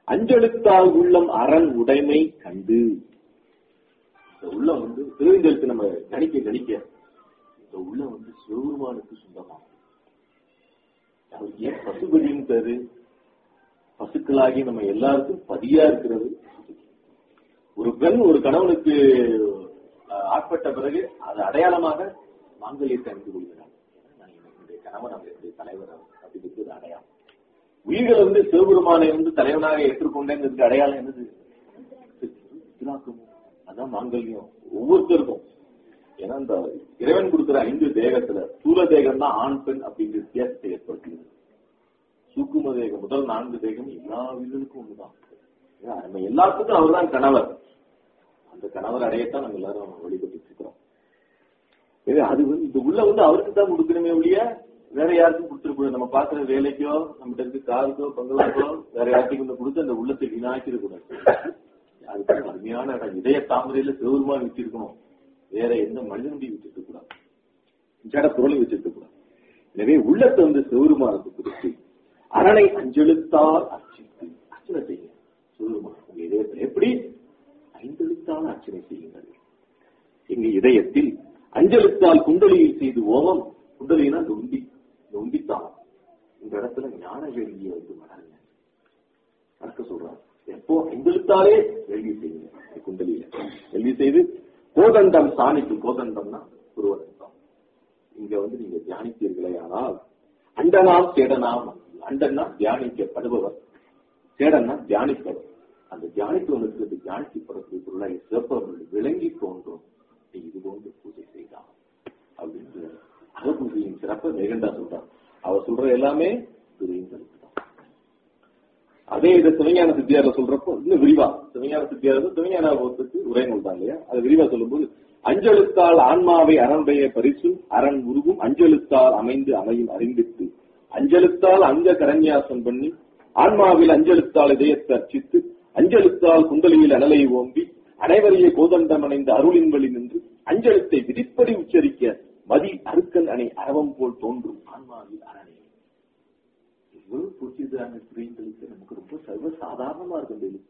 அஞ்செழுத்தால் உள்ளம் அரண் உடைமை கண்டு இந்த உள்ளம் வந்து திருவிந்தலுக்கு நம்ம கணிக்க கணிக்க இந்த உள்ளம் வந்து சிவபெருமானுக்கு சொந்தமாகும் அவருக்கு ஏன் பசுபதியின் பேரு பசுக்களாகி நம்ம எல்லாருக்கும் பதியா இருக்கிறது ஒரு பெண் ஒரு கணவனுக்கு அஹ், ஆட்பட்ட பிறகு அது அடையாளமாக மாங்கல்யத்தை அணிந்து கொள்கிறார் நான் என்னுடைய கணவன் அவர் என்னுடைய தலைவர் அவர் அப்படிங்கிறது ஒரு அடையாளம் உயிர்கள் வந்து சிவபெருமானை வந்து தலைவனாக ஏற்றுக்கொண்டேங்கிறதுக்கு அடையாளம் என்னது திராக்கமும் அதான் மாங்கல்யம் ஒவ்வொருத்தருக்கும் ஏன்னா இந்த இறைவன் கொடுக்கிற ஐந்து தேகத்துல சூல தேகம் தான் ஆண் பெண் அப்படிங்கிற வித்தியாசத்தை ஏற்படுத்துகிறது சூக்கும தேகம் முதல் நான்கு தேகம் எல்லா உயிர்களுக்கும் ஒண்ணுதான் ஏன்னா, நம்ம எல்லாத்துக்கும் அவர்தான் கணவர் அந்த கணவர் அடையத்தான் நம்ம எல்லாரும் வழிபட்டு இருக்கிறோம் இது அது வந்து இந்த உள்ள வந்து அவருக்கு தான் கொடுக்கணுமே ஒழிய வேற யாருக்கும் கொடுத்துடக்கூடாது நம்ம பாக்குற வேலைக்கோ நம்மகிட்ட இருக்க காருக்கோ பங்களாக்கோ வேற யாருக்கும் இந்த கொடுத்து அந்த உள்ளத்தை வீணாக்கிட கூடாது அதுக்கு ஒரு அருமையான இடம் இதய தாமரையில சிவருமா வச்சிருக்கணும் வேற எந்த மனிதனுடைய வச்சிருக்க கூடாது ஜட பொருளையும் வச்சிருக்க கூடாது எனவே உள்ளத்தை வந்து சிவருமானத்தை கொடுத்து அரணை அஞ்செழுத்தால் அர்ச்சித்து அர்ச்சனை செய்யுங்க சிவருமா உங்க இதயத்தில் எப்படி ஐந்தெழுத்தால் அர்ச்சனை செய்யுங்கள் எங்க இதயத்தில் அஞ்செழுத்தால் குண்டலியை செய்து ஓமம் குண்டலினா இந்த உண்டி இந்த உண்டித்தாளம் இந்த இடத்துல ஞான வேள்வியை வந்து வளருங்க வளர்க்க சொல்றாங்க எப்போ ஐந்தெழுத்தாலே வேள்வி செய்யுங்க இந்த குண்டலியில வேள்வி செய்து கோதண்டம் சாணிக்கு கோதண்டம்னா குருவதண்டம் இங்க வந்து நீங்க தியானித்தீர்களே ஆனால் அண்டனாம் சேடனாம் அண்டன்னா தியானிக்கப்படுபவர் சேடன்னா தியானிப்பவர் அந்த தியானிப்பவனுக்கு அது தியானிக்கப்படக்கூடிய பொருளாக சிறப்பவர்கள் விளங்கி தோன்றும் நீ இது போன்று பூஜை செய்தான் அப்படின்னு அகபூஜையின் சிறப்பை மேகண்டா சொல்றான் அவர் சொல்ற எல்லாமே துறையின்களுக்கு தான் அதே இதை சிவஞான சித்தியார சொல்றப்போ இன்னும் விரிவா சிவஞான சித்தியார் சிவஞான போகத்துக்கு உரை நூல் தான் இல்லையா அதை விரிவா சொல்லும்போது அஞ்செழுத்தால் ஆன்மாவை அரணுடைய பரிசும் அரண் உருவும் அஞ்செழுத்தால் அமைந்து அமையும் அறிந்தித்து அஞ்செழுத்தால் அங்க கரண்யாசம் பண்ணி ஆன்மாவில் அஞ்செழுத்தால் இதயத்தை அர்ச்சித்து அஞ்செழுத்தால் குண்டலியில் அனலை ஓம்பி அனைவரைய கோதண்டம் அணைந்த அருளின் வழி நின்று அஞ்செழுத்தை விதிப்படி உச்சரிக்க மதி அருக்கன் அணை அரவம் போல் தோன்றும் ஆன்மாவில் அரணை எவ்வளவு பூச்சிதான பிரியங்களுக்கு நமக்கு ரொம்ப சர்வ சாதாரணமா இருக்கும் டெய்லி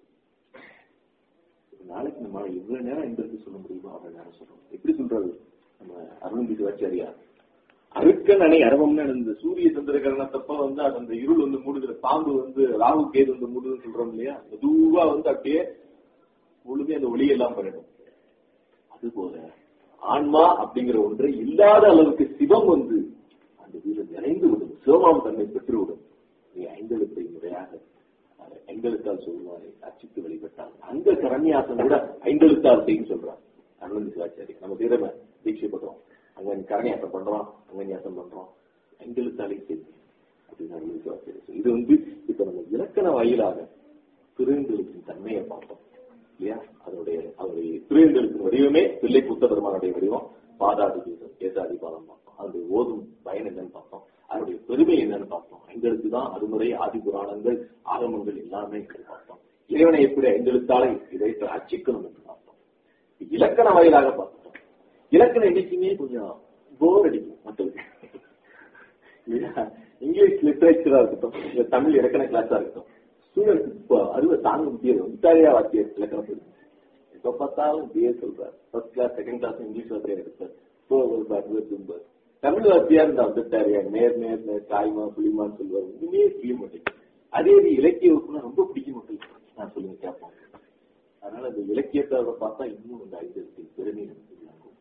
ஒரு நாளைக்கு நம்ம எவ்வளவு நேரம் எந்திருந்து சொல்ல முடியுமோ அவ்வளவு நேரம் சொல்றோம் எப்படி சொல்றாரு நம்ம அருண் சிவாச்சாரியா அருக்கன் அணை அரவம்னு இந்த சூரிய சந்திர கிரணத்தப்ப வந்து அது அந்த இருள் வந்து மூடுகிற பாம்பு வந்து ராகு கேது வந்து மூடுதுன்னு சொல்றோம் இல்லையா மெதுவா வந்து அப்படியே முழுமே அந்த ஒளியெல்லாம் பண்ணிடும் அதுபோல ஆன்மா அப்படிங்கிற ஒன்றை இல்லாத அளவுக்கு சிவம் வந்து அந்த வீரர் நிறைந்து விடும் சிவமாம் தன்னை பெற்றுவிடும் நீ ஐந்தெழுத்தை முறையாக அஹ், ஐந்தெழுத்தால் சொல்வாரை அச்சித்து வழிபட்டால் அந்த கரண்யாசம் கூட ஐந்தெழுத்தால் செய்யும் சொல்றார் அருணந்தி சிவாச்சாரி நம்ம தீரம தீட்சை பண்றோம் அங்க கரண்யாசம் பண்றோம் அங்கன்யாசம் பண்றோம் ஐந்தெழுத்தாலே செய்யும் அப்படின்னு அருணந்தி சிவாச்சாரி சொல்லி. இது வந்து இப்ப நம்ம இலக்கண வாயிலாக திருந்தெழுத்தின் தன்மையை பார்த்தோம் இல்லையா அதனுடைய அதனுடைய திருந்தெழுத்தின் வடிவமே பிள்ளை புத்த பெருமானுடைய வடிவம் பாதாதி கீதம் கேசாதி பாதம் பார்த்தோம் அதனுடைய ஓதும் பயன் என்னன்னு பார்த்தோம் அதனுடைய பெருமை என்னன்னு பார்த்தோம் ஐந்தெழுத்து தான் அருமுறை ஆதி புராணங்கள் ஆகமங்கள் எல்லாமே இருக்கு பார்த்தோம் இறைவனை எப்படி ஐந்தெழுத்தாலே இதை அச்சிக்கணும் என்று பார்த்தோம் இலக்கண வாயிலாக பார்த்தோம் இலக்கணம் என்னைக்குமே கொஞ்சம் போர் அடிக்கும் மக்களுக்கு இல்லையா? இங்கிலீஷ் லிட்டரேச்சரா இருக்கட்டும் இல்ல தமிழ் இலக்கண கிளாஸா இருக்கட்டும் ஸ்டூடெண்ட் இப்போ அறுவை தாங்க முடியாது இத்தாலியா வாத்தியார் இலக்கணம் சொல்லு. எப்ப பார்த்தாலும் பிஏ சொல்றாரு first class second class English வாத்தியார் எடுப்பார் இப்போ ஒரு தும்பார் தமிழ் வாத்தியார் இந்த வந்துட்டாரியா நேர் நேர் நேர் காய்மா புளிமான்னு சொல்லுவார் ஒண்ணுமே புரிய மாட்டேங்குது அதே இது இலக்கிய வகுப்புனா ரொம்ப பிடிக்கும் மக்களுக்கு நான் சொல்லுங்க கேட்போம் அதனால இந்த இலக்கியத்தை பார்த்தா இன்னும் இந்த ஐந்தியத்தின் பெருமை நமக்கு விளங்கும்.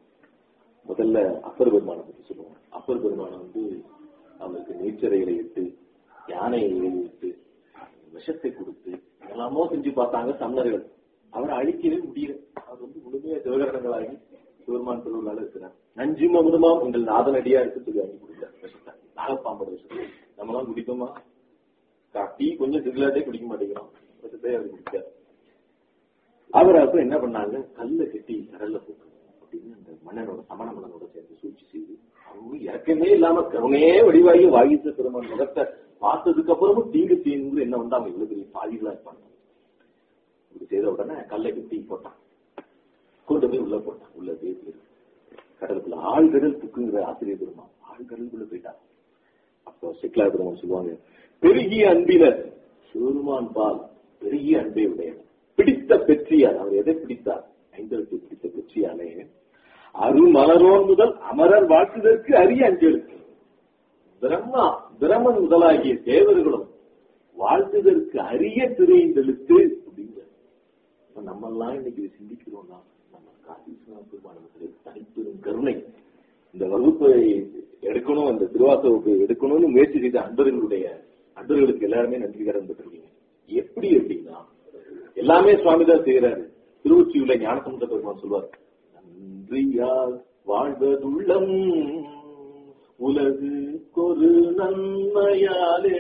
முதல்ல அப்பர் பெருமானை பத்தி சொல்லுவோம் அப்பர் பெருமானை வந்து அவருக்கு நீச்சரைகளை இட்டு யானையை ஏறிவிட்டு விஷத்தை கொடுத்து எல்லாமோ செஞ்சு பார்த்தாங்க சமணர்கள் அவரை அழிக்கவே முடியல அவர் வந்து முழுமையா சிவகரணங்களாகி சிவருமான் திருவிழால இருக்கிறார் நஞ்சும் அமுதமாம் உங்கள் நாதனடியா இருக்கு சொல்லி வாங்கி கொடுத்தார் விஷத்தை நாகப்பாம்போட விஷத்தை நம்மளாம் குடிப்போமா கா- டீ கொஞ்சம் சிகலாட்டே குடிக்க மாட்டேங்கிறோம் விஷத்தை அவர் குடிச்சார் அவர் அப்ப என்ன பண்ணாங்க கல்ல கட்டி கடல்ல போட்டு அப்படின்னு அந்த மன்னனோட சமண மன்னனோட சேர்ந்து சூழ்ச்சி செய்து அவங்க இறக்கமே இல்லாம கருணே வடிவாகி வாகித்த பெருமான் முகத்தை பார்த்ததுக்கு அப்புறமும் தீங்கு தீங்கு என்ன வந்து அவங்க இவ்வளவு பெரிய பாதிகளா இருப்பாங்க இப்படி செய்த உடனே கல்லை கட்டி போட்டான் கொண்டு போய் உள்ள போட்டான் உள்ள பேசி கடலுக்குள்ள ஆழ்கடல் புக்குங்கிற ஆசிரியர் பெருமான் ஆழ்கடலுக்குள்ள போயிட்டான் அப்போ சிக்கலா பெருமான் சொல்லுவாங்க பெருகிய அன்பினர் சிவருமான் பால் பெரிய அன்பை உடையவர் பிடித்த பெற்றியார் அவர் எதை பிடித்தார் ஐந்தெழுத்து பிடித்த பெற்றியாலே அருமலரோன் முதல் அமரர் வாழ்த்துதற்கு அரிய அஞ்செழுத்து பிரம்மா பிரமன் முதலாகிய தேவர்களும் வாழ்த்துதற்கு அரிய திரைந்தெழுத்து அப்படிங்கிற இப்ப நம்ம எல்லாம் இன்னைக்கு இதை சிந்திக்கிறோம்னா நம்ம காசீஸ்வரன் பெருமானத்திலே தனிப்பெரும் கருணை இந்த வகுப்பை எடுக்கணும் அந்த திருவாச வகுப்பை எடுக்கணும்னு முயற்சி செய்த அன்பர்களுடைய அன்பர்களுக்கு எல்லாருமே நன்றி கடன் பெற்றிருக்கீங்க எப்படி அப்படின்னா எல்லாமே சுவாமி தான் செய்யறாரு திருவொற்றியுள்ள ஞானசமுத பெருமான் சொல்வார் நன்றியால் வாழ்வதுள்ளம் உலகு கொரு நன்மையாலே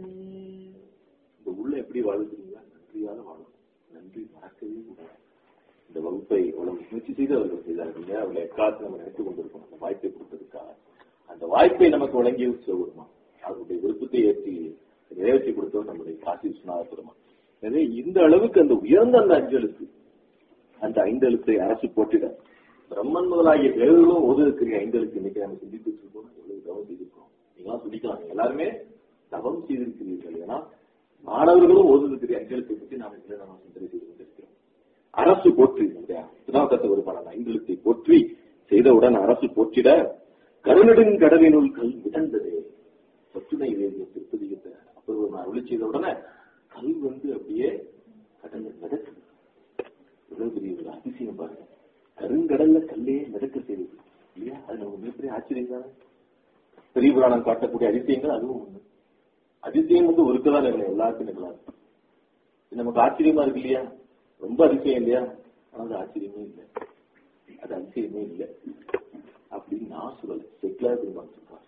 இந்த உள்ள எப்படி வாழ்ந்துருக்கீங்களா நன்றியால வாழும் நன்றி மறக்கவே கூடாது இந்த வகுப்பை உலகம் முயற்சி செய்து அவர்கள் செய்தார்கள் அவர்களை எக்காலத்தில் நம்ம நினைத்துக் கொண்டிருக்கோம் அந்த வாய்ப்பை கொடுத்ததுக்காக அந்த வாய்ப்பை நமக்கு வழங்கிய சிவபெருமா அவருடைய விருப்பத்தை ஏற்றி நிறைவேற்றி கொடுத்தவர் நம்முடைய காசி விஸ்வநாத பெருமான் எனவே இந்த அளவுக்கு அந்த உயர்ந்த அந்த அஞ்சலுக்கு அந்த ஐந்தெழுத்தை அரசு போட்டிட பிரம்மன் முதலாகிய தேவர்களும் ஓதுவதற்கு ஐந்தெழுத்து இன்னைக்கு நம்ம சிந்தித்து இருக்கோம் எவ்வளவு தவம் செய்திருக்கோம் நீங்களாம் சொல்லிக்கலாம் நீங்க எல்லாருமே தவம் செய்திருக்கிறீர்கள் ஏன்னா மாணவர்களும் ஓதுவதற்கு அஞ்செழுத்தை பற்றி நாம் இதில் நாம் சிந்தனை செய்து கொண்டிருக்கிறோம் அரசு போற்றி நம்முடைய திருநாவுக்கத்த ஒரு பாடல் ஐந்தெழுத்தை போற்றி செய்தவுடன் அரசு போற்றிட கருணடின் கடவினுள் கல் மிதந்ததே சொற்றுனை வேதிய திருப்பதிகத்தை அப்புறம் நான் ஒளி செய்த உடனே கல் வந்து அப்படியே கடல்ல மிதக்குது எவ்வளவு பெரிய ஒரு அதிசயம் பாருங்க கருங்கடல்ல கல்லே மிதக்க செய்யுது இல்லையா அது நமக்கு மிகப்பெரிய ஆச்சரியம் தானே பெரிய புராணம் காட்டக்கூடிய அதிசயங்கள் அதுவும் ஒண்ணு அதிசயம் வந்து ஒருக்கதான் நிகழும் எல்லாருக்கும் நிகழாது இது நமக்கு ஆச்சரியமா இருக்கு இல்லையா ரொம்ப அதிசயம் இல்லையா ஆனா அது ஆச்சரியமே இல்லை அது அதிசயமே இல்லை அப்படின்னு நான் சொல்லல செக்லார் பெருமான் சொல்றாரு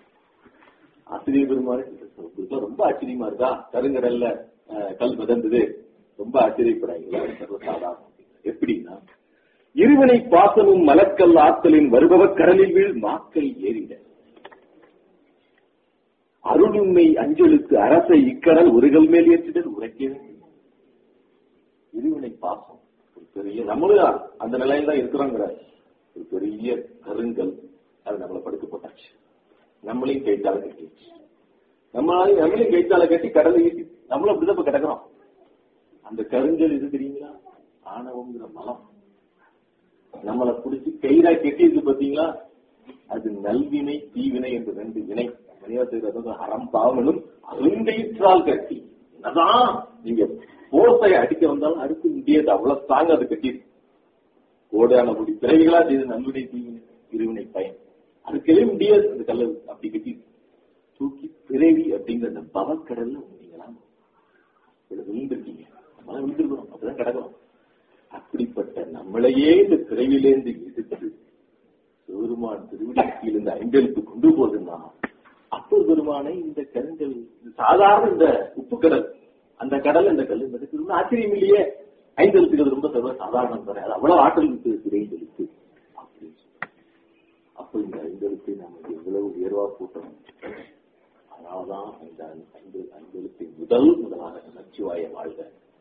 ஆச்சரிய பெருமாள் உங்களுக்கு ரொம்ப ஆச்சரியமா இருக்கா கருங்கடல்ல அஹ், கல் மிதந்தது ரொம்ப ஆச்சரியப்படாங்களா சர்வசாதாரணம் எப்படின்னா இருவினை பாசமும் மலக்கல் ஆத்தலின் வருபவர் கடலில் வீழ் மாக்கை ஏறிட அருளுண்மை அஞ்சலுக்கு அரசை இக்கடல் ஒருகல் மேல் ஏற்றிடல் உரைக்க வேண்டும் இருவினை பாசம் ஒரு பெரிய நம்மளும் அந்த நிலையில தான் இருக்கிறோங்கிற ஒரு பெரிய கருங்கல் அது நம்மளை படுக்க போட்டாச்சு நம்மளையும் கைத்தால கட்டிடுச்சு நம்மளாலையும் நம்மளையும் கைத்தால கட்டி கடலை ஈட்டி நம்மளும் அப்படிதான் இப்ப கிடக்குறோம் அந்த கருங்கல் இது தெரியுங்களா ஆணவங்கிற மலம் நம்மளை பிடிச்சி கயிறா கட்டி இருக்கு பாத்தீங்களா அது நல்வினை தீவினை என்று ரெண்டு வினை மணியாசிரியர் அறம் பாவனும் அருங்கயிற்றால் கட்டி என்னதான் நீங்க போர்ஸை அடிக்க வந்தாலும் அடுத்து முடியாது அவ்வளவு ஸ்ட்ராங் அது கட்டி கோடான முடி பிறவிகளா செய்த நல்வினை தீவினை இருவினை பயன் அதுக்கவே முடியாது அந்த கல்ல அப்படி கட்டி தூக்கி பிறவி அப்படிங்கிற அந்த பவக்கடல்ல நீங்களா விழுந்திருக்கீங்க நம்ம விழுந்திருக்கிறோம் அப்படிதான் கிடக்கிறோம் அப்படிப்பட்ட நம்மளையே இந்த பிறவிலேந்து எடுத்து சிவருமான் திருவிழியில் இந்த ஐந்தெழுத்து கொண்டு போகுதுன்னா அப்பர் பெருமானை இந்த கருங்கல் இது சாதாரண இந்த உப்பு கடல் அந்த கடல் இந்த கல் மிதக்குதுன்னு ஆச்சரியம் இல்லையே ஐந்தெழுத்துக்கள் ரொம்ப சர்வ சாதாரணம் தானே அது அவ்வளவு ஆற்றல் இருக்கு திரைந்தெழுத்து அப்படின்னு சொல்லி. அப்ப இந்த ஐந்தெழுத்தை நமக்கு எவ்வளவு உயர்வா கூட்டணும் அதனாலதான் இந்த ஐந்து ஐந்தெழுத்தின் முதல் முதலாக நச்சுவாய வாழ்க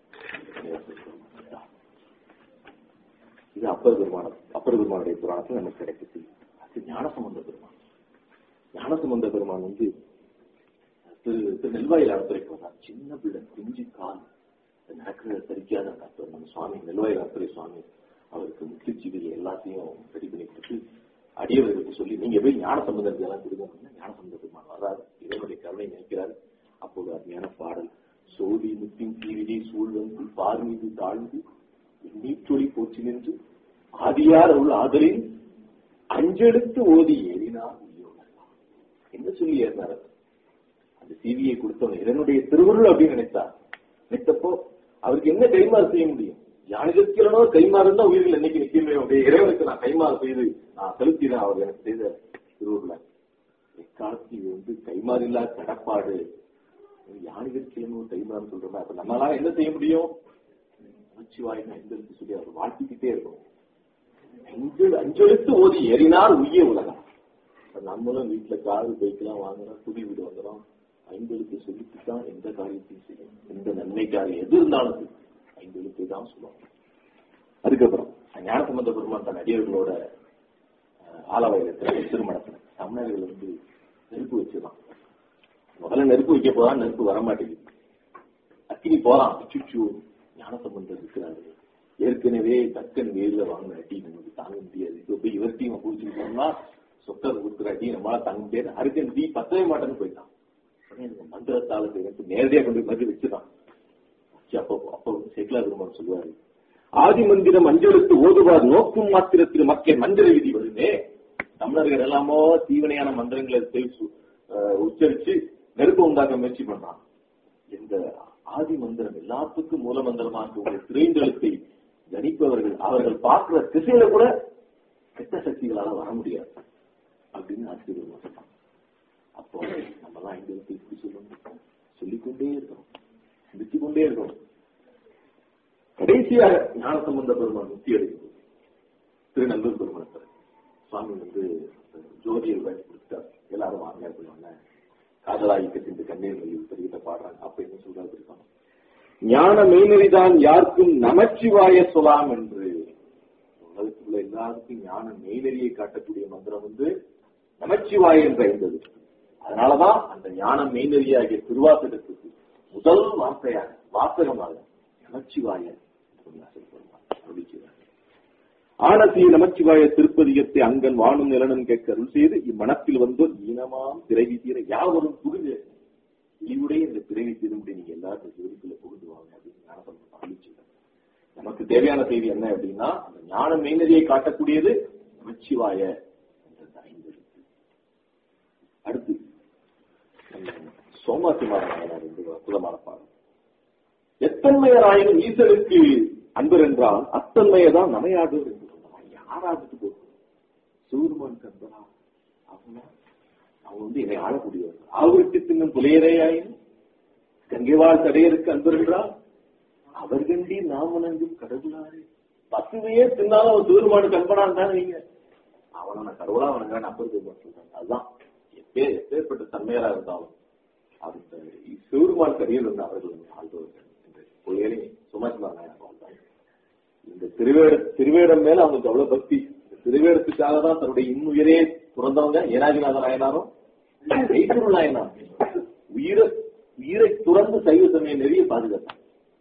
இது அப்பர் பெருமானம் அப்பர் பெருமானுடைய புராணத்தில் நமக்கு கிடைக்குது அது ஞானசம்பந்த பெருமான் ஞானசம்பந்த பெருமான் வந்து திரு திரு நெல்வாயில் அறத்துறை போனார் சின்ன பிள்ளை குஞ்சு கால் நடக்கிற தெரிக்காத அந்த அப்பர் நம்ம சுவாமி நெல்வாயில் அறத்துறை சுவாமி அவருக்கு முக்கியஜீவியை எல்லாத்தையும் ரெடி பண்ணி கொடுத்து அடியவர்களுக்கு சொல்லி நீங்க போய் ஞான சம்பந்தத்தை எல்லாம் கொடுங்க அப்படின்னா ஞான சம்பந்த பெருமான் வர்றாரு இறைவனுடைய கருணை நினைக்கிறார் அப்போது அருமையான பாடல் சோதி முத்தின் தீவிரை சூழ் வந்து பார் மீது தாழ்ந்து நீற்றொளி போற்றி நின்று ஆதியார் உள்ள ஆதலின் அஞ்செடுத்து ஓதி ஏறினார் உயிரோடலாம். என்ன சொல்லி ஏறினார் அவர்? அந்த சீவியை கொடுத்தவன் இதனுடைய திருவுருள் அப்படின்னு நினைத்தார் நினைத்தப்போ அவருக்கு என்ன கைமாறு செய்ய முடியும் யானிதற்கிறனோ கைமாறு தான் உயிர்கள் என்னைக்கு நிற்கவே அப்படியே இறைவனுக்கு நான் கைமாறு செய்து நான் செலுத்தினேன் அவர் எனக்கு செய்த திருவுருள எக்காலத்தில் வந்து கைமாறு இல்லா கடப்பாடு யானிதற்கிறனோ கைமாறு சொல்றோம் அப்ப நம்மளால என்ன செய்ய முடியும் நமச்சிவாயின்னு எந்தெழுத்து சொல்லி அவர் வாழ்த்திக்கிட்டே இருக்கும் அஞ்சு அஞ்செழுத்து ஓதி ஏறினார் உய்ய உலகம் இப்ப நம்மளும் வீட்டுல காரு பைக்கெல்லாம் வாங்குறோம் புது வீடு வந்துடும் ஐந்தெழுத்து சொல்லிட்டு தான் எந்த காரியத்தையும் செய்யும் எந்த நன்மை காரியம் எது இருந்தாலும் சரி, ஐந்தெழுத்து தான் சொல்லுவாங்க அதுக்கப்புறம் ஞானசம்பந்த பெருமான் தன் அடியர்களோட அஹ், ஆலவாயிலத்துல திருமணத்துல தமிழர்கள் வந்து நெருப்பு வச்சிருக்கான் முதல்ல நெருப்பு வைக்க போதான் நெருப்பு வர மாட்டேங்குது அது அக்கினி போறான் சுச்சு ஞானசம்பந்தர் இருக்கிறாரு ஏற்கனவே தக்கன் வேர்ல வாங்கின அடி நமக்கு தாங்க முடியாது இப்போ போய் இவர்த்தையும் குடிச்சுட்டு போனோம்னா சொத்தர் கொடுக்குற அடி நம்மளால தாங்க முடியாது அருகன் தீ பத்தவே மாட்டேன்னு போயிட்டான் உடனே எனக்கு மந்திரத்தால எனக்கு நேரடியா கொண்டு போய் மருந்து வச்சுதான் வச்சு அப்போ அப்போ வந்து செட்டிலா பெருமாள் சொல்லுவாரு ஆதி மந்திரம் அஞ்செழுத்து ஓதுவார் நோக்கும் மாத்திரத்தில் மக்கள் மந்திர விதி வருமே தமிழர்கள் எல்லாமோ தீவனையான மந்திரங்களை தெளிச்சு, அஹ், உச்சரிச்சு நெருப்பு உண்டாக்க முயற்சி பண்றான் இந்த ஆதி மந்திரம் எல்லாத்துக்கும் மூல மந்திரமா இருக்கக்கூடிய திரைந்தெழுத்தை கணிப்பவர்கள் அவர்கள் பார்க்கிற திசையில கூட கெட்ட சக்திகளால வர முடியாது அப்படின்னு ஆச்சரியம் சொல்றான் அப்போ நம்ம எல்லாம் ஐந்து எழுத்து இப்படி சொல்லணும் சொல்லிக்கொண்டே இருக்கணும் சிந்தித்துக் கொண்டே இருக்கணும் கடைசியாக ஞானசம்பந்த பெருமான் முக்தி அடைகிறது திருநல்லூர் பெருமாள் சுவாமி வந்து ஜோதியை வாங்கி கொடுத்தார் எல்லாரும் வாங்க பண்ணுவாங்க காதலா இயக்கத்தின் கண்ணீர் நெல்லி பெரிய பாடுறாங்க அப்ப என்ன சொல்றாரு இருக்காங்க ஞான மெய்நெறிதான் யாருக்கும் நமச்சிவாய சொலாம் என்று உலகத்துள்ள எல்லாருக்கும் ஞான மெய்நெறியை காட்டக்கூடிய மந்திரம் வந்து நமச்சிவாய என்று ஐந்தது அதனாலதான் அந்த ஞான மெய்நெறியாகிய திருவாசகத்துக்கு முதல் வார்த்தையாக வாசகமாக நமச்சிவாய ஆனசிய நமச்சிவாய திருப்பதியத்தை அங்கன் வாழும் நிலனும் கேட்க அருள் செய்து இம்மனத்தில் வந்தோர் ஈனமாம் பிறவி தீர யாவரும் புகுந்து இவருடைய இந்த பிறவி தீரும்படி நீங்க எல்லாரும் இந்த ஜோதிக்குள்ள புகுந்து வாங்க அப்படின்னு ஞானசம்பந்தம் அறிவிச்சுட்டார் நமக்கு தேவையான செய்தி என்ன அப்படின்னா அந்த ஞான மெய்நெறியை காட்டக்கூடியது நமச்சிவாய என்ற இந்த ஐந்து எழுத்து. அடுத்து சோமாசிமாரன் என்று அற்புதமான பாடம் எத்தன்மையராயினும் ஈசனுக்கு அன்பர் என்றால் அத்தன்மையதான் நமையாடுவர் என்று சொன்னார் யாராவது போகும் சூர்மன் கண்பரா அவங்க அவங்க வந்து என்னை ஆளக்கூடியவர்கள் அவருக்கு தின்னும் புலையரையாயினும் கங்கைவாழ் தடையருக்கு அன்பர் என்றால் அவர் கண்டி நாம் வணங்கும் கடவுளாரே பசுமையே தின்னாலும் அவன் சூரியமானுக்கு அன்பனான் தான் நீங்க அவனை நான் கடவுளா வணங்கான்னு அப்பர் பெருமாள் சொல்றாங்க அதுதான் எப்பே எப்பேற்பட்ட தன்மையரா இருந்தாலும் அந்த சிவருமான் கடியில் இருந்த அவர்கள் வந்து ஆழ்ந்தவர்கள் என்று புள்ளியலை சுமாசிமார் நாயனார் வாழ்ந்தாங்க இந்த திருவேட திருவேடம் மேல அவங்களுக்கு அவ்வளவு பக்தி இந்த திருவேடத்துக்காக தான் தன்னுடைய இன்னுயிரே துறந்தவங்க ஏனாதிநாத நாயனாரும் வைத்திருள் நாயனார் உயிரை உயிரை துறந்து சைவ சமய நெறிய பாதுகாத்தாங்க